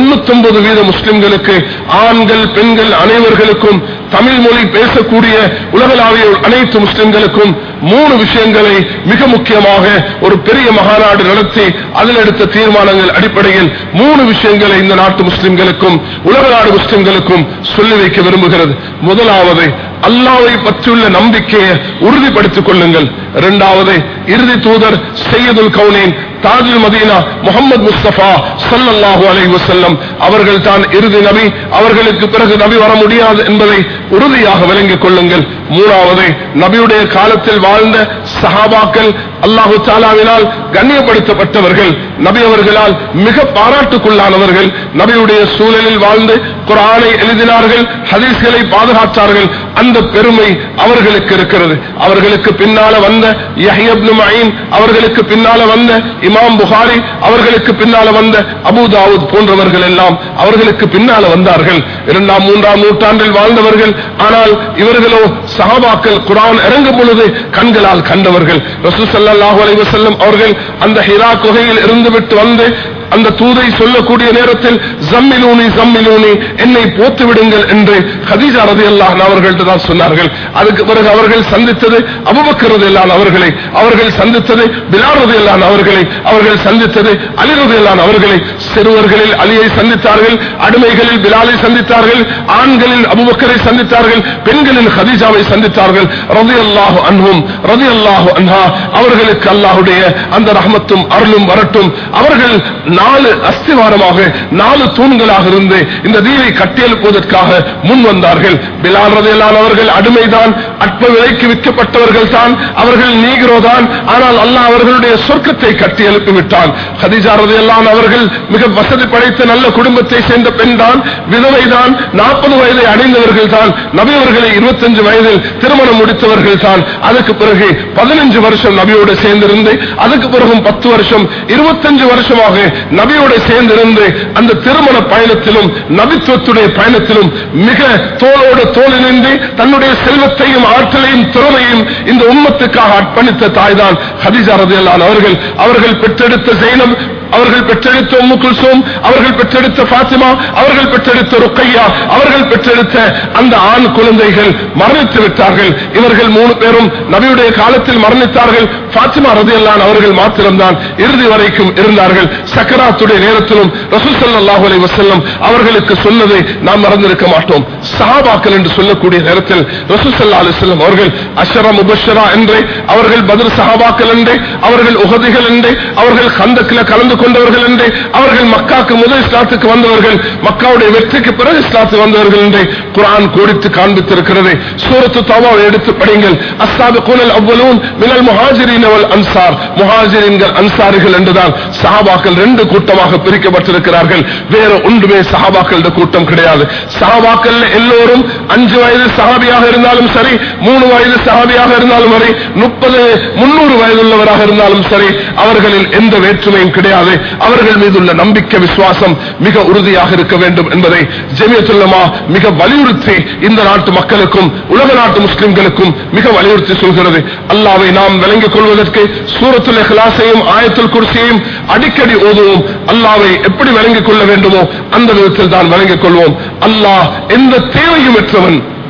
99 வீத முஸ்லிம்களுக்கு ஆண்கள் பெண்கள் அனைவர்களுக்கும் தமிழ் மொழி பேசக்கூடிய உலகளாவிய அனைத்து முஸ்லிம்களுக்கும் மூணு விஷயங்களை மிக முக்கியமாக ஒரு பெரிய மகாநாடு நடத்தி அதில் எடுத்த தீர்மானங்கள் அடிப்படையில் மூணு விஷயங்களை இந்த நாட்டு முஸ்லிம்களுக்கும் உலக நாடு முஸ்லிம்களுக்கும் சொல்லி வைக்க விரும்புகிறது முதலாவது அல்லாவை பற்றியுள்ள நம்பிக்கையை உறுதிப்படுத்திக் கொள்ளுங்கள் இரண்டாவது இறுதி தூதர் செய்யதுல் கவுனேன் தாஜுல் மதீனா முகமது முஸ்தபா ஸல்லல்லாஹு அலைஹி வஸல்லம் அவர்கள் தான் இறுதி நபி அவர்களுக்கு பிறகு நபி வர முடியாது என்பதை உறுதியாக விளங்கிக் கொள்ளுங்கள் மூணாவது நபியுடைய காலத்தில் வாழ்ந்த சஹாபாக்கள் அல்லாஹு தாலாவினால் கண்ணியப்படுத்தப்பட்டவர்கள் நபி அவர்களால் மிக பாராட்டுக்குள்ளானவர்கள் நபியுடைய சூழலில் வாழ்ந்து குரானை எழுதினார்கள் ஹதீஸ்களை பாதுகாத்தார்கள் அந்த பெருமை அவர்களுக்கு இருக்கிறது அவர்களுக்கு பின்னால வந்த யஹ்யா இப்னு மঈன் அவர்களுக்கு பின்னால வந்த இமாம் புகாரி அவர்களுக்கு பின்னால வந்த அபூ தாவூத் போன்றவர்கள் எல்லாம் அவர்களுக்கு பின்னால வந்தார்கள் இரண்டாம் மூன்றாம் நூற்றாண்டில் வாழ்ந்தவர்கள் ஆனால் இவர்களோ சஹாபாக்கள் குரான் இறங்கும் பொழுது கண்களால் கண்டவர்கள் ரசூல் ஸல்லல்லாஹு அலைஹி வஸல்லம் அவர்கள் அந்த ஹிரா குகையில் இருந்துவிட்டு வந்து அந்த தூதை சொல்லக்கூடிய நேரத்தில் ஜம்மிலூனி ஜம்மிலூனி என்னை போத்து விடுங்கள் என்று ஹதீஜா ரதியல்லாஹு அன்ஹா அவர்கள்ட்ட தான் சொன்னார்கள் அதுக்கு பிறகு அவர்கள் சந்தித்தது அபூபக்கர் ரதியல்லாஹு அன்ஹு அவர்களை அவர்கள் சந்தித்தது பிலால் ரதியல்லாஹு அன்ஹு அவர்களை அவர்கள் சந்தித்தது அலி ரதியல்லாஹு அன்ஹு அவர்களை சிறுவர்களில் அலியை சந்தித்தார்கள் அடிமைகளில் பிலாலை சந்தித்தார்கள் ஆண்களில் அபூபக்கரை சந்தித்தார்கள் பெண்களில் ஹதீஜாவை சந்தித்தார்கள் ரதியல்லாஹு அன்ஹும் ரதியல்லாஹு அன்ஹா அவர்களுக்கு அல்லாஹ்வுடைய அந்த ரஹமத்தும் அருளும் வரட்டும் அவர்கள் நாலு அஸ்திவாரமாக நாலு தூண்களாக இருந்து இந்த தீவை கட்டியெழுப்புவதற்காக முன் வந்தார்கள் பிலால் ரதியல்லான் அவர்கள் அடிமைதான் அற்ப விலைக்கு விற்கப்பட்டவர்கள் தான் அவர்கள் நீகிறோ தான் ஆனால் அல்லாஹ் அவர்களுடைய சொர்க்கத்தை கட்டி எழுப்பி விட்டான் ஹதீஜா ரதியல்லான் அவர்கள் மிக வசதி படைத்த நல்ல குடும்பத்தை சேர்ந்த பெண் தான் விதவை தான் நாற்பது வயதை அடைந்தவர்கள் தான் நபி அவர்களை இருபத்தஞ்சு வயதில் திருமணம் முடித்தவர்கள் தான் அதுக்கு பிறகு பதினஞ்சு வருஷம் நபியோடு சேர்ந்திருந்து அதுக்கு பிறகும் பத்து வருஷம் இருபத்தஞ்சு வருஷமாக நபியோடு சேர்ந்திருந்து அந்த திருமண பயணத்திலும் நபித்துவத்துடைய பயணத்திலும் மிக தோளோடு தோல் இணைந்து தன்னுடைய செல்வத்தையும் ஆற்றலையும் திறமையும் இந்த உம்மத்துக்காக அர்ப்பணித்த தாய்தான் ஹதீஜா ரதியல்லான் அவர்கள் அவர்கள் பெற்றெடுத்த ஜெயினம் அவர்கள் பெற்றெடுத்த உம்மு குல்சூம் அவர்கள் பெற்றெடுத்த ஃபாத்திமா அவர்கள் பெற்றெடுத்த ருக்கையா அவர்கள் பெற்றெடுத்த அந்த ஆண் குழந்தைகள் மரணித்து விட்டார்கள் இவர்கள் மூணு பேரும் நபியுடைய காலத்தில் மரணித்தார்கள் ஃபாத்திமா ரதியல்லான் அவர்கள் மாத்திரம்தான் இறுதி வரைக்கும் இருந்தார்கள் சக்கராத்துடைய நேரத்திலும் ரசூல் ஸல்லல்லாஹு அலைஹி வஸல்லம் அவர்களுக்கு சொன்னதை நாம் மறந்திருக்க மாட்டோம் சஹாபாக்கள் என்று சொல்லக்கூடிய நேரத்தில் ரசூல் ஸல்லல்லாஹு அலைஹி வஸல்லம் அவர்கள் அஷரா முபஷரா என்று அவர்கள் பத்ர் சஹாபாக்கள் என்று அவர்கள் உஹதிகள் என்று அவர்கள் கந்தக்கில கலந்து கொண்டவர்கள் என்று அவர்கள் மக்காக்கு முதல் இஸ்லாத்துக்கு வந்தவர்கள் மக்காவுடைய வெற்றிக்கு பிறகு இஸ்லாத்துக்கு வந்தவர்கள் என்று குர்ஆன் கோடித்து காண்பித்திருக்கிறது சூரத்து தவாவை எடுத்து படிங்கள் அஸ்ஸாபிகூனல் அவ்வலூன் மினல் முஹாஜிரீன் வல் அன்சார் முஹாஜிரின்கள் அன்சாரிகள் என்றுதான் சஹாபாக்கள் ரெண்டு கூட்டமாக பிரிக்கப்பட்டிருக்கிறார்கள் வேற ஒன்றுமே சஹாபாக்கள் கூட்டம் கிடையாது சஹாபாக்கள் எல்லோரும் அஞ்சு வயது சஹாபியாக இருந்தாலும் சரி மூணு வயது சஹாபியாக இருந்தாலும் சரி முப்பது முன்னூறு வயதுள்ளவராக இருந்தாலும் சரி அவர்களில் எந்த வேற்றுமையும் கிடையாது அவர்கள் மீதுள்ள நம்பிக்கை விசுவாசம் மிக உறுதியாக இருக்க வேண்டும் என்பதை ஜெமியத்துல்லமா மிக வலியுறுத்தி இந்த நாட்டு மக்களுக்கும் உலக நாட்டு முஸ்லிம்களுக்கும் மிக வலியுறுத்தி சொல்கிறது அல்லாவை நாம் விளங்கிக் கொள்வதற்கு சூரத்துல் இஹ்லாஸையும் ஆயத்துல் குர்சியையும் அடிக்கடி ஓதுவோம் அல்லாவை எப்படி விளங்கிக் கொள்ள வேண்டுமோ அந்த விதத்தில் தான் விளங்கிக் கொள்வோம் அல்லாஹ் எந்த தேவையும் பெற்றவன்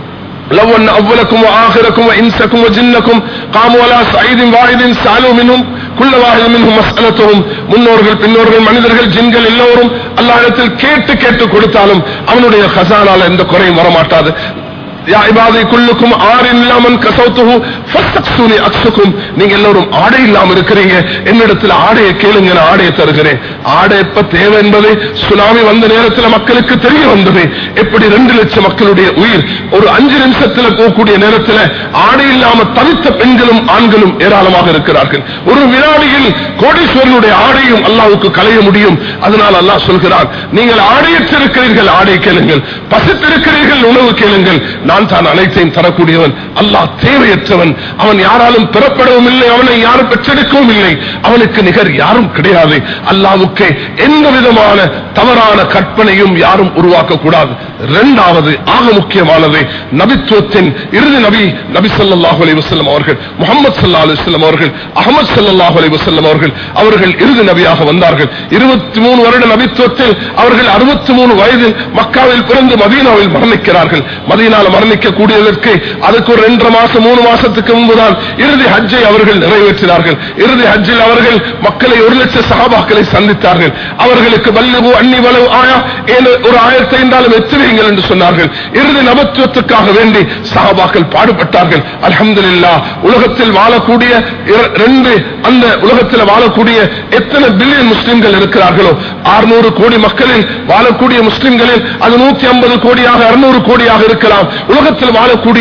لو أن أولكم وآخركم وإنسكم وجنكم قاموا على صعيد واحد سألوا منهم كل واحد منهم مسألتهم முன்னோர்கள் பின்னோர்கள் மனிதர்கள் ஜின்கள் எல்லோரும் அல்லாஹ்விடத்தில் கேட்டு கேட்டு கொடுத்தாலும் அவனுடைய கசானால எந்த குறையும் வரமாட்டாது யா இபாதை குல்லுக்கும் ஆறின் இல்லாமன் கசௌத்துஹு ஃபஸ்தக்ஸூனி அக்ஸுக்கும் நீங்க எல்லாரும் ஆடை இல்லாம இருக்கிறீங்க என்னிடத்துல ஆடையை கேளுங்க நான் ஆடையை தருகிறேன் ஆடை எப்ப தேவை என்பது சுனாமி வந்த நேரத்தில் மக்களுக்கு தெரிய வந்தது எப்படி ரெண்டு லட்சம் மக்களுடைய உயிர் ஒரு அஞ்சு நிமிஷத்துல போகக்கூடிய நேரத்தில் ஆடை இல்லாம தவித்த பெண்களும் ஆண்களும் ஏராளமாக இருக்கிறார்கள் ஒரு வினாடியில் கோடீஸ்வரனுடைய ஆடையும் அல்லாவுக்கு களைய முடியும் அதனால் அல்லாஹ் சொல்கிறான் நீங்கள் ஆடையற்றிருக்கிறீர்கள் ஆடை கேளுங்கள் பசித்திருக்கிறீர்கள் உணவு கேளுங்கள் நான் தான் அனைத்தையும் தரக்கூடியவன் அல்லாஹ் தேவையற்றவன் அவன் யாராலும் பெறப்படவும் இல்லை அவனை யாரும் பெற்றெடுக்கவும் இல்லை அவனுக்கு நிகர் யாரும் கிடையாது அல்லாவுக்கு எந்த விதமான தவறான கற்பனையும் யாரும் உருவாக்க கூடாது இரண்டாவது ஆக முக்கியமானது நபித்துவத்தின் இறுதி நபி நபி ஸல்லல்லாஹு அலைஹி வஸல்லம் அவர்கள் முகமது ஸல்லல்லாஹு அலைஹி வஸல்லம் அவர்கள் அஹமது ஸல்லல்லாஹு அலைஹி வஸல்லம் அவர்கள் அவர்கள் இறுதி நபியாக வந்தார்கள் 23 வருட நபித்துவத்தில் அவர்கள் 63 வயதில் மக்காவில் பிறந்து மதீனாவில் மரணிக்கிறார்கள் மதீனால மரணிக்க கூடியதற்கு அதுக்கு ஒரு ரெண்டரை மாசம் மூணு மாசத்துக்கு முன்புதான் இறுதி ஹஜ்ஜை அவர்கள் நிறைவேற்றினார்கள் இறுதி ஹஜ்ஜில் அவர்கள் மக்களை ஒரு லட்சம் சஹாபாக்களை சந்தித்தார்கள் அவர்களுக்கு வல்லவு அன்னி வலவு ஆயா என்ற ஒரு ஆயத்தை என்றாலும் எத்துவீங்கள் என்று சொன்னார்கள் இறுதி நபத்துவத்துக்காக வேண்டி சஹாபாக்கள் பாடுபட்டார்கள் அல்ஹம்துலில்லாஹ் உலகத்தில் வாழக்கூடிய இர- ரெண்டு அந்த உலகத்தில் வாழக்கூடிய எத்தனை பில்லியன் முஸ்லிம்கள் இருக்கிறார்களோ 600 கோடி மக்களில் வாழக்கூடிய முஸ்லிம்களில் அது 150 கோடியாக 600 கோடியாக இருக்கலாம் உலகத்தில் வாழக்கூடிய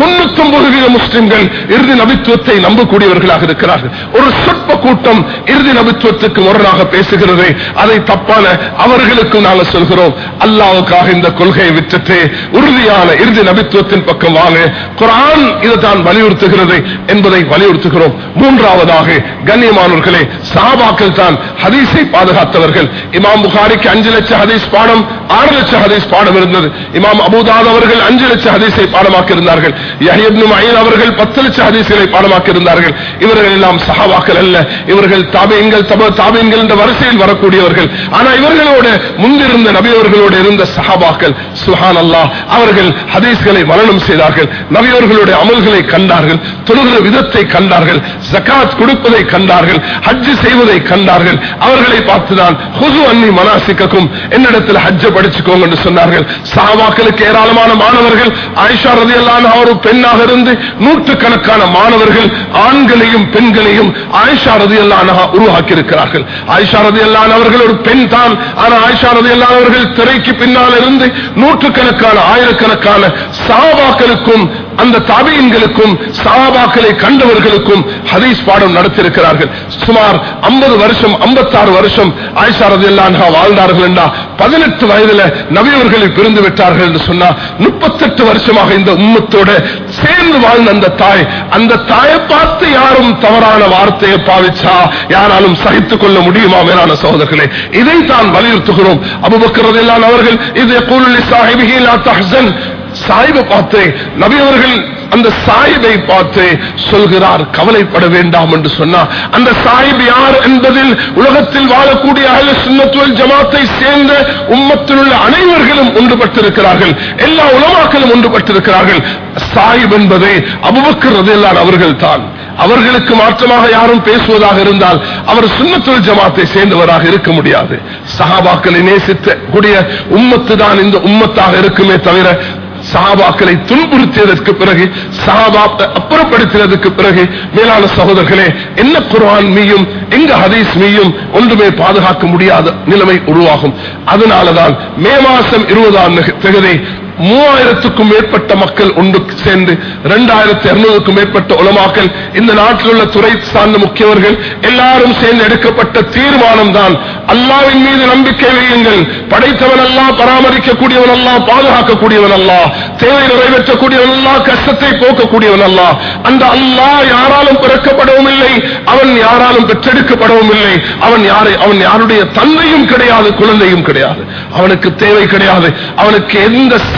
99 வீத முஸ்லிம்கள் இறுதி நபித்துவத்தை நம்பக்கூடியவர்களாக இருக்கிறார்கள் ஒரு சொற்ப கூட்டம் இறுதி நபித்துவத்துக்கு முரணாக பேசுகிறது அதை தப்பான அவர்களுக்கு நாங்கள் சொல்கிறோம் அல்லாவுக்காக இந்த கொள்கையை விட்டுட்டு உறுதியான இறுதி நபித்துவத்தின் பக்கம் வாங்க குரான் இதை தான் வலியுறுத்துகிறது என்பதை வலியுறுத்துகிறோம் மூன்றாவதாக கண்ணியமானவர்களே சாபாக்கள் தான் ஹதீஸை பாதுகாத்தவர்கள் இமாம் புகாரிக்கு அஞ்சு லட்சம் ஹதீஸ் பாடம் ஆறு லட்சம் ஹதீஸ் பாடம் இருந்தது இமாம் அபுதாத் அவர்கள் அஞ்சு லட்சம் ஹதீஸை பாடமாக்கி இருந்தார்கள் யஹ்யப்னு மயீன் அவர்கள் பத்து லட்சம் ஹதீஸ்களை பாடமாக்கி இருந்தார்கள் இவர்கள் எல்லாம் சஹாபாக்கள் அல்ல இவர்கள் தாபியங்கள் தப தாபியங்கள் என்ற வரிசையில் வரக்கூடியவர்கள் ஆனா இவர்களோட முன்பிருந்த நபியவர்களோடு இருந்த சஹாபாக்கள் சுஹான் அல்லாஹ் அவர்கள் ஹதீஸ்களை மரணம் செய்தார்கள் நபியவர்களுடைய அமல்களை கண்டார்கள் தொழுகிற விதத்தை கண்டார்கள் ஜகாத் கொடுப்பதை கண்டார்கள் ஹஜ் செய்வதை கண்டார்கள் அவர்களை பார்த்துதான் ஹுசு அன்னி மனாசிக்கும் என்னிடத்தில் ஹஜ்ஜ படிச்சுக்கோங்க என்று சொன்னார்கள் சஹாபாக்களுக்கு ஏராளமான மாணவர்கள் ஆயிஷா ரதியல்லான் ஒரு பெண்ணாக இருந்து நூற்றுக்கணக்கான மாணவர்கள் ஆண்களையும் பெண்களையும் ஆயிஷா ரதியல்லான் உருவாக்கி இருக்கிறார்கள் ஆயிஷா ரதியல்லான் அவர்கள் ஒரு பெண் தான் ஆனா ஆயிஷா ரதியல்லான் அவர்கள் திரைக்கு பின்னால் இருந்து நூற்றுக்கணக்கான ஆயிரக்கணக்கான சாபாக்களுக்கும் அந்த தாபியன்களுக்கும் சாபாக்களை கண்டவர்களுக்கும் ஹதீஸ் பாடம் நடத்தியிருக்கிறார்கள் சுமார் 50 வருஷம் 56 வருஷம் ஆயிஷா ரதியல்லான்ஹா வாழ்ந்தார்கள் என்றா பதினெட்டு வயதுல நபியவர்களை பிரிந்து விட்டார்கள் என்று சொன்னா முப்பத்தெட்டு வருஷமாக இந்த உம்மத்தோட சேர்ந்து வாழ்ந்த அந்த தாய் அந்த தாயை பார்த்து யாரும் தவறான வார்த்தையை பாவிச்சா யாராலும் சகித்துக் கொள்ள முடியுமா மேலான சகோதரர்களே இதை தான் வலியுறுத்துகிறோம் அபுபக்கர் ரதியல்லான் அவர்கள் இதை கூலி சாஹிபிஹி லா தஹ்சன் சாயிபை பார்த்து நபி அவர்கள் அந்த சாயிபை பார்த்து சொல்கிறார் கவலைப்பட வேண்டாம் என்று சொன்னார் அந்த சாயிப் யார் என்பதில் உலகத்தில் வாழக்கூடிய அஹ்ல சுன்னத்துவல் ஜமாத்தை சேர்ந்த உம்மத்தில் உள்ள அனைவர்களும் ஒன்றுபட்டிருக்கிறார்கள் எல்லா உலமாக்களும் ஒன்றுபட்டிருக்கிறார்கள் சாயிப் என்பதை அபுபக்கர் ரதியல்லான் அவர்கள் தான் அவர்களுக்கு மாற்றமாக யாரும் பேசுவதாக இருந்தால் அவர் சுன்னத்துல் ஜமாத்தை சேர்ந்தவராக இருக்க முடியாது சஹாபாக்களை நேசித்த கூடிய உம்மத்து தான் இந்த உம்மத்தாக இருக்குமே தவிர சஹாபாக்களை துன்புறுத்தியதற்கு பிறகு சஹாபாத்தை அப்புறப்படுத்தினதுக்கு பிறகு மேலான சகோதரர்களே என்ன குர்ஆன் மீயும் எங்க ஹதீஸ் மீயும் ஒன்றுமே பாதுகாக்க முடியாத நிலைமை உருவாகும் அதனாலதான் மே மாசம் இருபதாம் தேதி மூவாயிரத்துக்கும் மேற்பட்ட மக்கள் ஒன்று சேர்ந்து இரண்டாயிரத்தி இருநூறுக்கும் மேற்பட்ட உலமாக்கள் இந்த நாட்டில் உள்ள துறை சார்ந்த முக்கியவர்கள் எல்லாரும் சேர்ந்து எடுக்கப்பட்ட தீர்மானம் தான் அல்லாவின் மீது நம்பிக்கை வையுங்கள் படைத்தவன் அல்லா பராமரிக்கக்கூடியவன் அல்லா பாதுகாக்கக்கூடியவன் அல்லா தேவை நிறைவேற்றக்கூடியவன் அல்லா கஷ்டத்தை போக்கக்கூடியவன் அல்லா அந்த அல்லாஹ் யாராலும் பிறக்கப்படவும் இல்லை அவன் யாராலும் பெற்றெடுக்கப்படவும் இல்லை அவன் யாரை அவன் யாருடைய தந்தையும் கிடையாது குழந்தையும் கிடையாது அவனுக்கு தேவை கிடையாது அவனுக்கு எந்த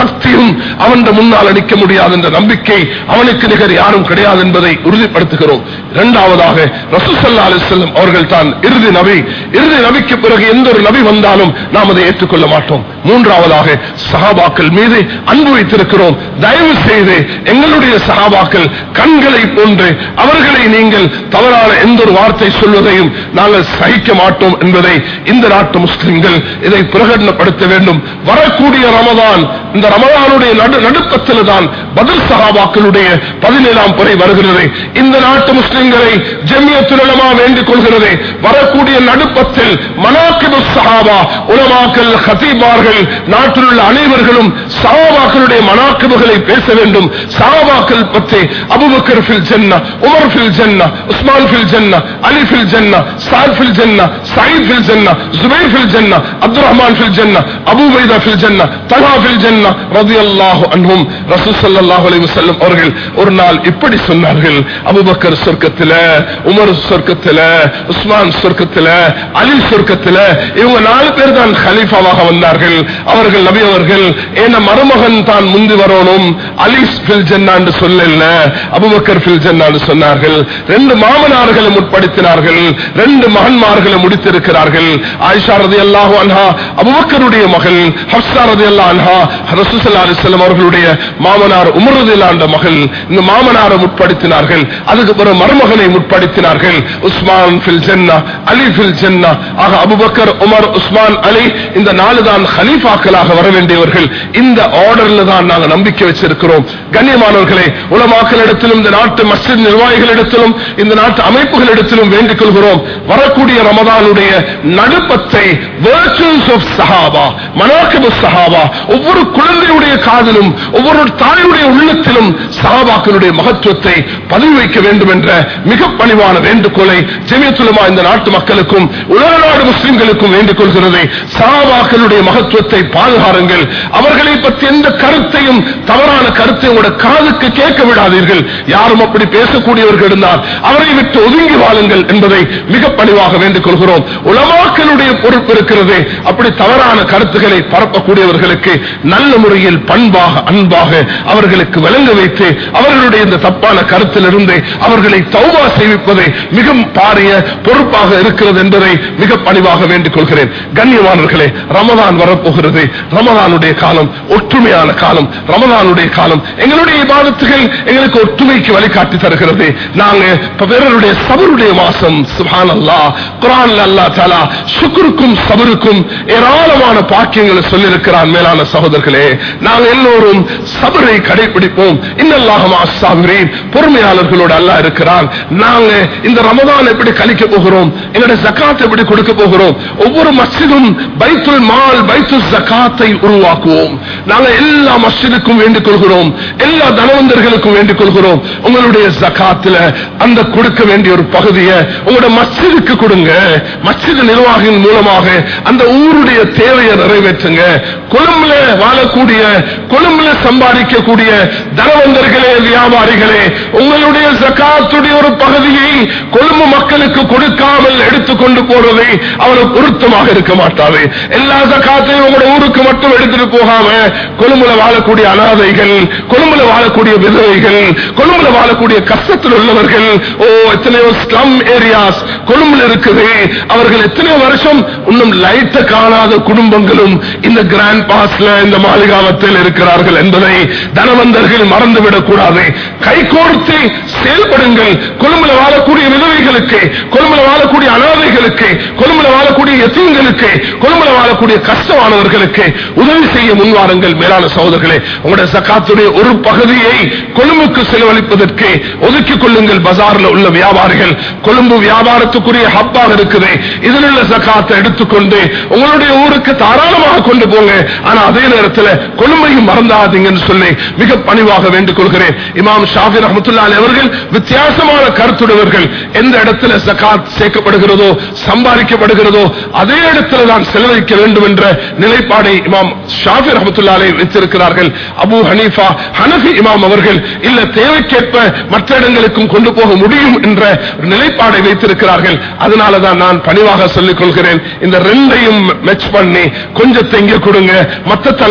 சக்தியும் அவன் முன்னால் அளிக்க முடியாது என்ற நம்பிக்கை அவனுக்கு நிகர் யாரும் கிடையாது என்பதை உறுதிப்படுத்துகிறோம் இரண்டாவதாக ரசூசல்லா அலிசல்லம் அவர்கள் தான் இறுதி நபி இறுதி நபிக்கு பிறகு எந்த ஒரு நபி வந்தாலும் நாம் அதை ஏற்றுக்கொள்ள மாட்டோம் மூன்றாவதாக சஹாபாக்கள் மீது அன்பு வைத்திருக்கிறோம் தயவு செய்து எங்களுடைய சஹாபாக்கள் கண்களை போன்று அவர்களை நீங்கள் தவறான எந்த ஒரு வார்த்தை சொல்வதையும் நாங்கள் சகிக்க மாட்டோம் என்பதை இந்த நாட்டு முஸ்லிம்கள் இதை பிரகடனப்படுத்த வேண்டும் வரக்கூடிய ரமதான் இந்த ரமதானுடைய நடு நடுக்கத்தில் தான் பதில் சகாபாக்களுடைய பதினேழாம் முறை வருகிறது இந்த நாட்டு முஸ்லிம்களை ஜெமியத்துலமா வேண்டிக் கொள்கிறது வரக்கூடிய நடுப்பத்தில் மனாக்கிபு சஹாபா உலமாக்கல் ஹதீபார்கள் நாட்டில் உள்ள அனைவர்களும் சஹாபாக்களுடைய மனாக்கிபுகளை பேச வேண்டும் சஹாபாக்கள் பற்றி அபுபக்கர் ஃபில் ஜன்னா உமர் ஃபில் ஜன்னா உஸ்மான் ஃபில் ஜன்னா அலி ஃபில் ஜன்னா சாத் ஃபில் ஜன்னா சயீத் ஃபில் ஜன்னா ஜுபைர் ஃபில் ஜன்னா அப்துல் ரஹ்மான் ஃபில் ஜன்னா அபூ பைதா ஃபில் ஜன்னா தலா ஃபில் ஜன்னா ரலியல்லாஹு அன்ஹும் ரசூல் ஸல்லல்லாஹு அலைஹி வஸல்லம் அவர்கள் ஒரு நாள் இப்படி சொன்னார்கள் அபூபக்கர் சொர்க்கத்தில உமர் சொர்க்கத்தில உஸ்மான் சொர்க்கத்தில அலி சொர்க்கத்தில இவங்க நாலு பேர் தான் கலீஃபாவாக வந்தார்கள் அவர்கள் நபி அவர்கள் என்ன மருமகன் தான் முந்தி வரணும் அலி ஃபில் ஜன்னா என்று சொல்லல அபூபக்கர் ஃபில் ஜன்னா என்று சொன்னார்கள் ரெண்டு மாமனார்களை முற்படுத்தினார்கள் ரெண்டு மகன்மார்களை முடித்திருக்கிறார்கள் ஆயிஷா ரலியல்லாஹு அன்ஹா அபூபக்கருடைய மகள் ஹப்ஸா ரலியல்லாஹு அன்ஹா ரசூல் ஸல்லல்லாஹு அலைஹி வஸல்லம் அவர்களுடைய மாமனார் உமர் ரலியல்லாஹு அன்ஹு மகள் இந்த மாமனாரை முற்படுத்தினார்கள் அதுக்கு பிறகு மருமகனை முற்படுத்தினார்கள் உஸ்மான் ஃபில் ஜன்னா அலி ஃபில் ஜன்னா ஆக அபூபக்கர் உமர் உஸ்மான் அலி இந்த நாலு தான் ஹலீஃபாக்களாக வர வேண்டியவர்கள் இந்த ஆர்டர்ல தான் நாங்கள் நம்பிக்கை வச்சிருக்கிறோம் கண்ணியமானவர்களே உலமாக்களிடத்திலும் இந்த நாட்டு மஸ்ஜித் நிர்வாகிகளிடத்திலும் இந்த நாட்டு அமைப்புகளிடத்திலும் வேண்டிக் கொள்கிறோம் வரக்கூடிய ரமதானுடைய நடுப்பத்தை virtues of சஹாபா மனாக்கிபு சஹாபா ஒவ்வொரு குழந்தையுடைய காதிலும் ஒவ்வொரு தாயுடைய உள்ளத்திலும் சஹாபாக்களுடைய மகத்துவத்தை பதிவு வைக்க வேண்டும் என்ற மிக பணிவான வேண்டுகோளை ஜெமியத்துலமா இந்த நாட்டு மக்களுக்கும் உலக நாடு முஸ்லிம்களுக்கும் வேண்டிக் கொள்கிறது சஹாபாக்களுடைய மகத்துவத்தை பாதுகாருங்கள் அவர்களை பற்றி எந்த கருத்தையும் தவறான கருத்தை உங்களோட காதுக்கு கேட்க விடாதீர்கள் யாரும் அப்படி பேசக்கூடியவர்கள் இருந்தால் அவரை விட்டு ஒதுங்கி வாழுங்கள் என்பதை மிக பணிவாக வேண்டிக் கொள்கிறோம் உலமாக்களுடைய பொறுப்பு இருக்கிறது அப்படி தவறான கருத்துக்களை பரப்பக்கூடியவர்களுக்கு நல்ல முறையில் பண்பாக அன்பாக அவர்களுக்கு விளங்க வைத்து அவர்களுடைய இந்த தப்பான கருத்திலிருந்து அவர்களை தௌபா செய்விப்பதை மிக பாரிய பொறுப்பாக இருக்கிறது என்பதை மிக பணிவாக வேண்டிக் கொள்கிறேன் கண்ணியமானவர்களே ரமதான் வரப்போகிறது ரமதானுடைய காலம் ஒற்றுமையான காலம் ரமதானுடைய காலம் எங்களுடைய இபாதத்துகள் எங்களுக்கு ஒற்றுமைக்கு வழிகாட்டி தருகிறது நாங்க பிறருடைய சபருடைய மாசம் சுபான் அல்லா குரான் அல்லா தாலா சுக்குருக்கும் சபருக்கும் ஏராளமான பாக்கியங்களை சொல்லியிருக்கிறான் மேலான சகோதரர்களே நாங்கள் எல்லோரும் சபரை கடைபிடிப்போம் இன்னல்லாகமா சாகுறேன் பொறுமையாளர்களோடு அல்லா இருக்கிறான் நாங்க இந்த ரமதான் எப்படி கழிக்க போகிறோம் எங்களுடைய ஜக்காத் எப்படி கொடுக்க போகிறோம் ஒவ்வொரு மஸ்ஜிதும் பைத்துல் மால் பைத்துல் ஜக்காத்தை உருவாக்குவோம் நாங்க எல்லா மஸ்ஜிதுக்கும் வேண்டிக் கொள்கிறோம் எல்லா தனவந்தர்களுக்கும் வேண்டிக் கொள்கிறோம் உங்களுடைய ஜக்காத்துல அந்த கொடுக்க வேண்டிய ஒரு பகுதியை உங்களோட மஸ்ஜிதுக்கு கொடுங்க மஸ்ஜித் நிர்வாகியின் மூலமாக அந்த ஊருடைய தேவையை நிறைவேற்றுங்க கொழும்புல வாழக்கூடிய கொழும்புல சம்பாதிக்கக்கூடிய தனவந்தர்களே வியாபாரிகளே உங்களுடைய ஜக்காத்துடைய ஒரு பகுதியை கொழும்பு மக்களுக்கு கொடுக்காமல் எடுத்துக்கொண்டு போறதை அவனுக்கு பொருத்தமாக இருக்க மாட்டாது எல்லா ஜக்காத்தையும் உங்களோட ஊருக்கு மட்டும் எடுத்துட்டு போகாம கொழும்புல வாழக்கூடிய அனாதைகள் கொழும்புல வாழக்கூடிய விதவைகள் கொழும்புல வாழக்கூடிய கஷ்டத்தில் உள்ளவர்கள் ஓ எத்தனையோ ஸ்லம் ஏரியாஸ் கொழும்புல இருக்குது அவர்கள் எத்தனையோ வருஷம் இன்னும் லைட்ட காணாத குடும்பங்களும் இந்த கிராண்ட் பாஸ்ல இந்த மாளிகாவத்தில் இருக்கிறார்கள் என்பதை தனவந்தர்கள் மறந்துவிடக் கூடாது கை கோர்த்து செயல்படுங்கள் கொழும்புல வாழக்கூடிய விதவைகளுக்கு கொழும்புல வாழக்கூடிய அனாதைகளுக்கு கொழும்புல வாழக்கூடிய எத்தீங்களுக்கு கொழும்புல வாழக்கூடிய கஷ்டமானவர்களுக்கு உதவி செய்ய முன்வாருங்கள் மேலான சகோதரர்களே உங்களுடைய சக்காத்துடைய ஒரு பகுதியை கொழும்புக்கு செலவழிப்பதற்கு ஒதுக்கிக் கொள்ளுங்கள் பஜார்ல உள்ள வியாபாரிகள் கொழும்பு வியாபாரத்துக்குரிய ஹப்பாக இருக்குது இதில் உள்ள சக்காத்தை எடுத்துக்கொண்டு உங்களுடைய ஊருக்கு தாராளமாக கொண்டு போங்க ஆனா அதே நேரத்தில் கொழும்பையும் மறந்தாதீங்கன்னு சொல்லி மிக பணிவாக வேண்டிக் கொள்கிறேன் இமாம் ஷாஃபி ரஹமத்துல்லாஹி அவர்கள் வித்தியாசமான கருத்துடையவர்கள் எந்த இடத்துல சகாத் சேர்க்கப்படுகிறதோ சம்பாதிக்கப்படுகிறதோ அதே இடத்துல தான் செலவழிக்க வேண்டும் என்ற நிலைப்பாடை இமாம் ஷாஃபி ரஹமத்துல்லாலே வைத்திருக்கிறார்கள் அபு ஹனீஃபா ஹனஃபி இமாம் அவர்கள் இல்ல தேவைக்கேற்ப மற்ற இடங்களுக்கும் கொண்டு போக முடியும் என்ற ஒரு நிலைப்பாடை வைத்திருக்கிறார்கள் அதனால தான் நான் பணிவாக சொல்லிக் கொள்கிறேன் இந்த ரெண்டையும் மெச் பண்ணி கொஞ்சத்தை இங்க கொடுங்க மத்த தங்க கொடுங்க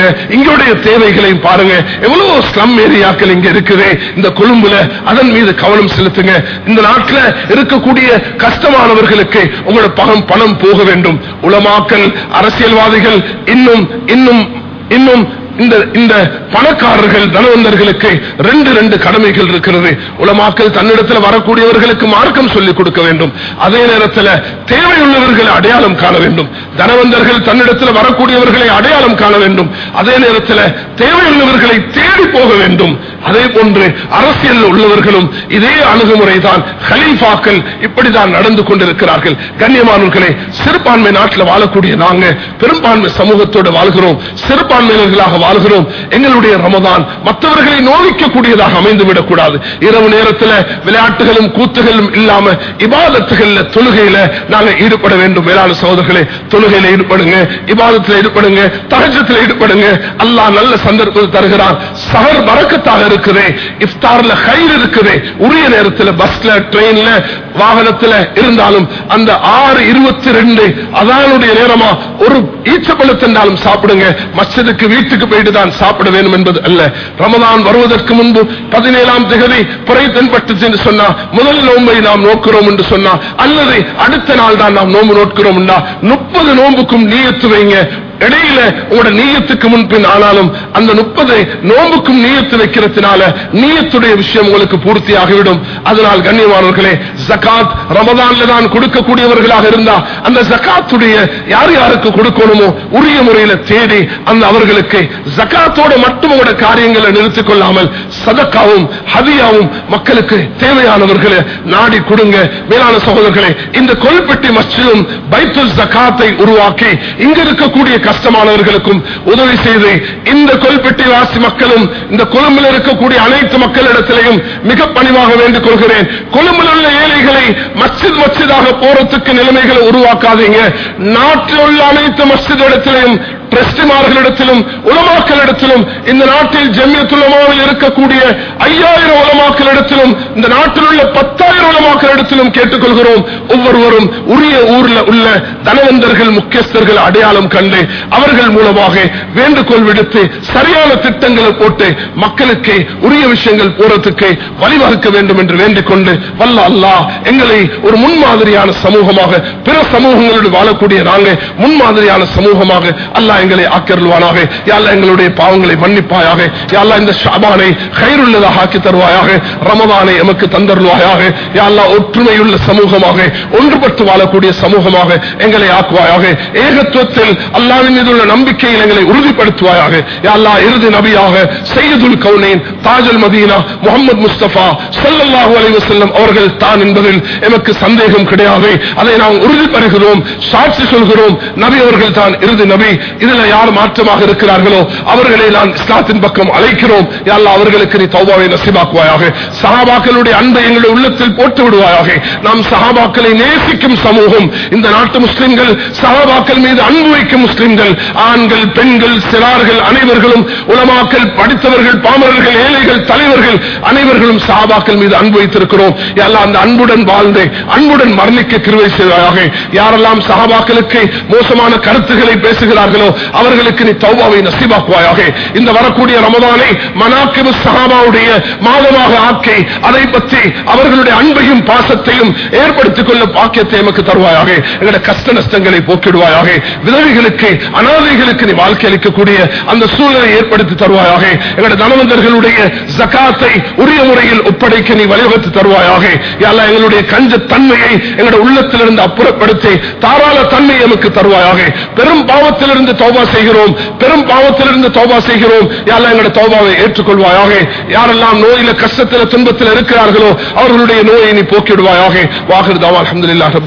பாருங்க இங்களுடைய தேவைகளையும் பாருங்க எவ்வளவு ஸ்லம் ஏரியாக்கள் இங்க இருக்குது இந்த கொழும்புல அதன் மீது கவனம் செலுத்துங்க இந்த நாட்டில் இருக்கக்கூடிய கஷ்டமானவர்களுக்கு உங்களோட பணம் பணம் போக வேண்டும் உலமாக்கல் அரசியல்வாதிகள் இன்னும் இன்னும் இன்னும் இந்த இந்த பணக்காரர்கள் தனவந்தர்களுக்கு ரெண்டு ரெண்டு கடமைகள் இருக்கிறது உலமாக்கல் தன்னிடத்தில் வரக்கூடியவர்களுக்கு மார்க்கம் சொல்லிக் கொடுக்க வேண்டும் அதே நேரத்தில் தேவையுள்ளவர்களை அடையாளம் காண வேண்டும் தனவந்தர்கள் தன்னிடத்தில் வரக்கூடியவர்களை அடையாளம் காண வேண்டும் அதே நேரத்தில் தேவையுள்ளவர்களை தேடி போக வேண்டும் அதே போன்று அரசியல் உள்ளவர்களும் இதே அணுகுமுறை தான் ஹலீஃபாக்கள் இப்படிதான் நடந்து கொண்டிருக்கிறார்கள் கண்ணியமானவர்களே சிறுபான்மை நாட்டில் வாழக்கூடிய நாங்க பெரும்பான்மை சமூகத்தோடு வாழ்கிறோம் சிறுபான்மையினர்களாக வாழ்கிறோம் எங்களுடைய ரமதான் மற்றவர்களை நோவிக்கக்கூடியதாக அமைந்து விடக்கூடாது இரவு நேரத்தில் விளையாட்டுகளும் கூத்துகளும் இல்லாம இபாதத்துகள்ல தொழுகையில நாங்க ஈடுபட வேண்டும் மேலான சகோதரர்களே தொழுகையில ஈடுபடுங்க இபாதத்தில் ஈடுபடுங்க தகஜத்தில் ஈடுபடுங்க அல்லாஹ் நல்ல சந்தர்ப்பத்தை தருகிறான் சகர் வரக்கத்தாக இருக்குது இஃப்தார்ல கயிறு இருக்குது உரிய நேரத்தில் பஸ்ல ட்ரெயின்ல வாகனத்தில் இருந்தாலும் அந்த ஆறு இருபத்தி ரெண்டு அதானுடைய நேரமா ஒரு ஈச்சப்பழத்தென்றாலும் சாப்பிடுங்க மச்சதுக்கு வீட்டுக்கு போயிட்டு தான் சாப்பிட வேண்டும் என்பது அல்ல ரமதான் வருவதற்கு முன்பு பதினேழாம் திகதி புறை தென்பட்டுச்சு என்று சொன்னா முதல் நோன்பை நாம் நோக்கிறோம் என்று சொன்னா அல்லது அடுத்த நாள் தான் நாம் நோன்பு நோக்கிறோம் முப்பது நோன்புக்கும் நீயத்து வைங்க இடையில உங்களோட நீயத்துக்கு முன்பின் ஆனாலும் அந்த முப்பதை நோம்புக்கும் நீயத்து வைக்கிறதுனால நீயத்துடைய விஷயம் உங்களுக்கு பூர்த்தி ஆகிவிடும் அதனால் கண்ணியமானவர்களே ஜகாத் ரமதான்ல தான் கொடுக்கக்கூடியவர்களாக இருந்தா அந்த ஜகாத்துடைய யார் யாருக்கு கொடுக்கணுமோ உரிய முறையில தேடி அந்த அவர்களுக்கு ஜகாத்தோட மட்டும் உங்களோட காரியங்களை நிறுத்திக் கொள்ளாமல் சதக்காவும் ஹதியாவும் மக்களுக்கு தேவையானவர்களை நாடி கொடுங்க மேலான சகோதரர்களே இந்த கொல்பெட்டி மஸ்ஜிதும் பைத்துல் ஜகாத்தை உருவாக்கி இங்க இருக்கக்கூடிய கஷ்டமானவர்களுக்கும் உதவி செய்து இந்த கொல்பெட்டி வாசி மக்களும் இந்த கொழும்பில் இருக்கக்கூடிய அனைத்து மக்களிடத்திலையும் மிக பணிவாக வேண்டிக் கொள்கிறேன் கொழும்பில் உள்ள ஏழைகளை மஸ்ஜித் மஸ்ஜிதாக போறதுக்கு நிலைமைகளை உருவாக்காதீங்க நாட்டில் உள்ள அனைத்து மஸ்ஜித் இடத்திலையும் டிரஸ்டிமார்களிடத்திலும் உலமாக்களிடத்திலும் இந்த நாட்டில் ஜெமியத்துலமாவில் இருக்கக்கூடிய ஐயாயிரம் உலமாக்களிடத்திலும் இந்த நாட்டில் உள்ள பத்தாயிரம் உலமாக்களிடத்திலும் கேட்டுக்கொள்கிறோம் ஒவ்வொருவரும் உரிய ஊர்ல உள்ள தனவந்தர்கள் முக்கியஸ்தர்கள் அடையாளம் கண்டு அவர்கள் மூலமாக வேண்டுகோள் விடுத்து சரியான திட்டங்களை போட்டு மக்களுக்கு உரிய விஷயங்கள் போறதுக்கு வழிவகுக்க வேண்டும் என்று வேண்டிக் கொண்டு வல்ல அல்லாஹ் எங்களை ஒரு முன்மாதிரியான சமூகமாக பிற சமூகங்களோடு வாழக்கூடிய நாங்கள் முன்மாதிரியான சமூகமாக அல்லாஹ் எங்களை ஆக்கருள்வானாக யாழ்லா எங்களுடைய பாவங்களை மன்னிப்பாயாக யாழ்லா இந்த ஷாபானை கயிறுள்ளதாக ஆக்கி தருவாயாக ரமதானை எமக்கு தந்தருள்வாயாக யாழ்லா ஒற்றுமையுள்ள சமூகமாக ஒன்றுபட்டு வாழக்கூடிய சமூகமாக எங்களை ஆக்குவாயாக ஏகத்துவத்தில் அல்லாவின் மீது உள்ள நம்பிக்கையில் எங்களை உறுதிப்படுத்துவாயாக யாழ்லா இறுதி நபியாக செய்யதுல் கவுனேன் தாஜல் மதீனா முகமது முஸ்தபா ஸல்லல்லாஹு அலைஹி வஸல்லம் அவர்கள் தான் என்பதில் எமக்கு சந்தேகம் கிடையாது அதை நாம் உறுதி பெறுகிறோம் சாட்சி சொல்கிறோம் நபி அவர்கள் தான் இறுதி நபி இதுல யார் மாற்றமாக இருக்கிறார்களோ அவர்களை நான் இஸ்லாத்தின் பக்கம் அழைக்கிறோம் யாழ்லா அவர்களுக்கு நீ தௌபாவை நசிபாக்குவாயாக சஹாபாக்களுடைய அன்பை எங்களுடைய உள்ளத்தில் போட்டு விடுவாயாக நாம் சஹாபாக்களை நேசிக்கும் சமூகம் இந்த நாட்டு முஸ்லிம்கள் சஹாபாக்கள் மீது அன்பு வைக்கும் முஸ்லிம்கள் ஆண்கள் பெண்கள் சிறார்கள் அனைவர்களும் உலமாக்கள் படித்தவர்கள் பாமரர்கள் ஏழைகள் தலைவர்கள் அனைவர்களும் சஹாபாக்கள் மீது அன்பு வைத்திருக்கிறோம் யாழ்லா அந்த அன்புடன் வாழ்ந்து அன்புடன் மரணிக்க கிருவை செய்வாயாக யாரெல்லாம் சஹாபாக்களுக்கு மோசமான கருத்துக்களை பேசுகிறார்களோ அவர்களுக்கு நீ தௌபாவை நசீபாக்குவாயாக இந்த வரக்கூடிய ரமதானை மனாக்கிபு சஹாபாவுடைய மாதமாக ஆக்கி அதை பற்றி அவர்களுடைய அன்பையும் பாசத்தையும் ஏற்படுத்திக் கொள்ள பாக்கியத்தை எமக்கு தருவாயாக எங்களுடைய கஷ்ட நஷ்டங்களை போக்கிடுவாயாக விதவைகளுக்கு அனாதைகளுக்கு நீ வாழ்க்கை அளிக்கக்கூடிய அந்த சூழலை ஏற்படுத்தி தருவாயாக எங்களுடைய தனவந்தர்களுடைய ஜகாத்தை உரிய முறையில் ஒப்படைக்க நீ வழிவகுத்து தருவாயாக யாழ்லா எங்களுடைய கஞ்ச தன்மையை எங்களுடைய உள்ளத்திலிருந்து அப்புறப்படுத்தி தாராள தன்மை எமக்கு தருவாயாக பெரும் பாவத்திலிருந்து தௌபா செய்கிறோம் பெரும் பாவத்திலிருந்து தௌபா செய்கிறோம் யாரெல்லாம் எங்களுடைய தௌபாவை ஏற்றுக்கொள்வாயாக யாரெல்லாம் நோயில கஷ்டத்தில் துன்பத்தில் இருக்கிறார்களோ அவர்களுடைய நோயை நீ போக்கிடுவாயாக வாகிருதாவா அலமதுல்லாஹ்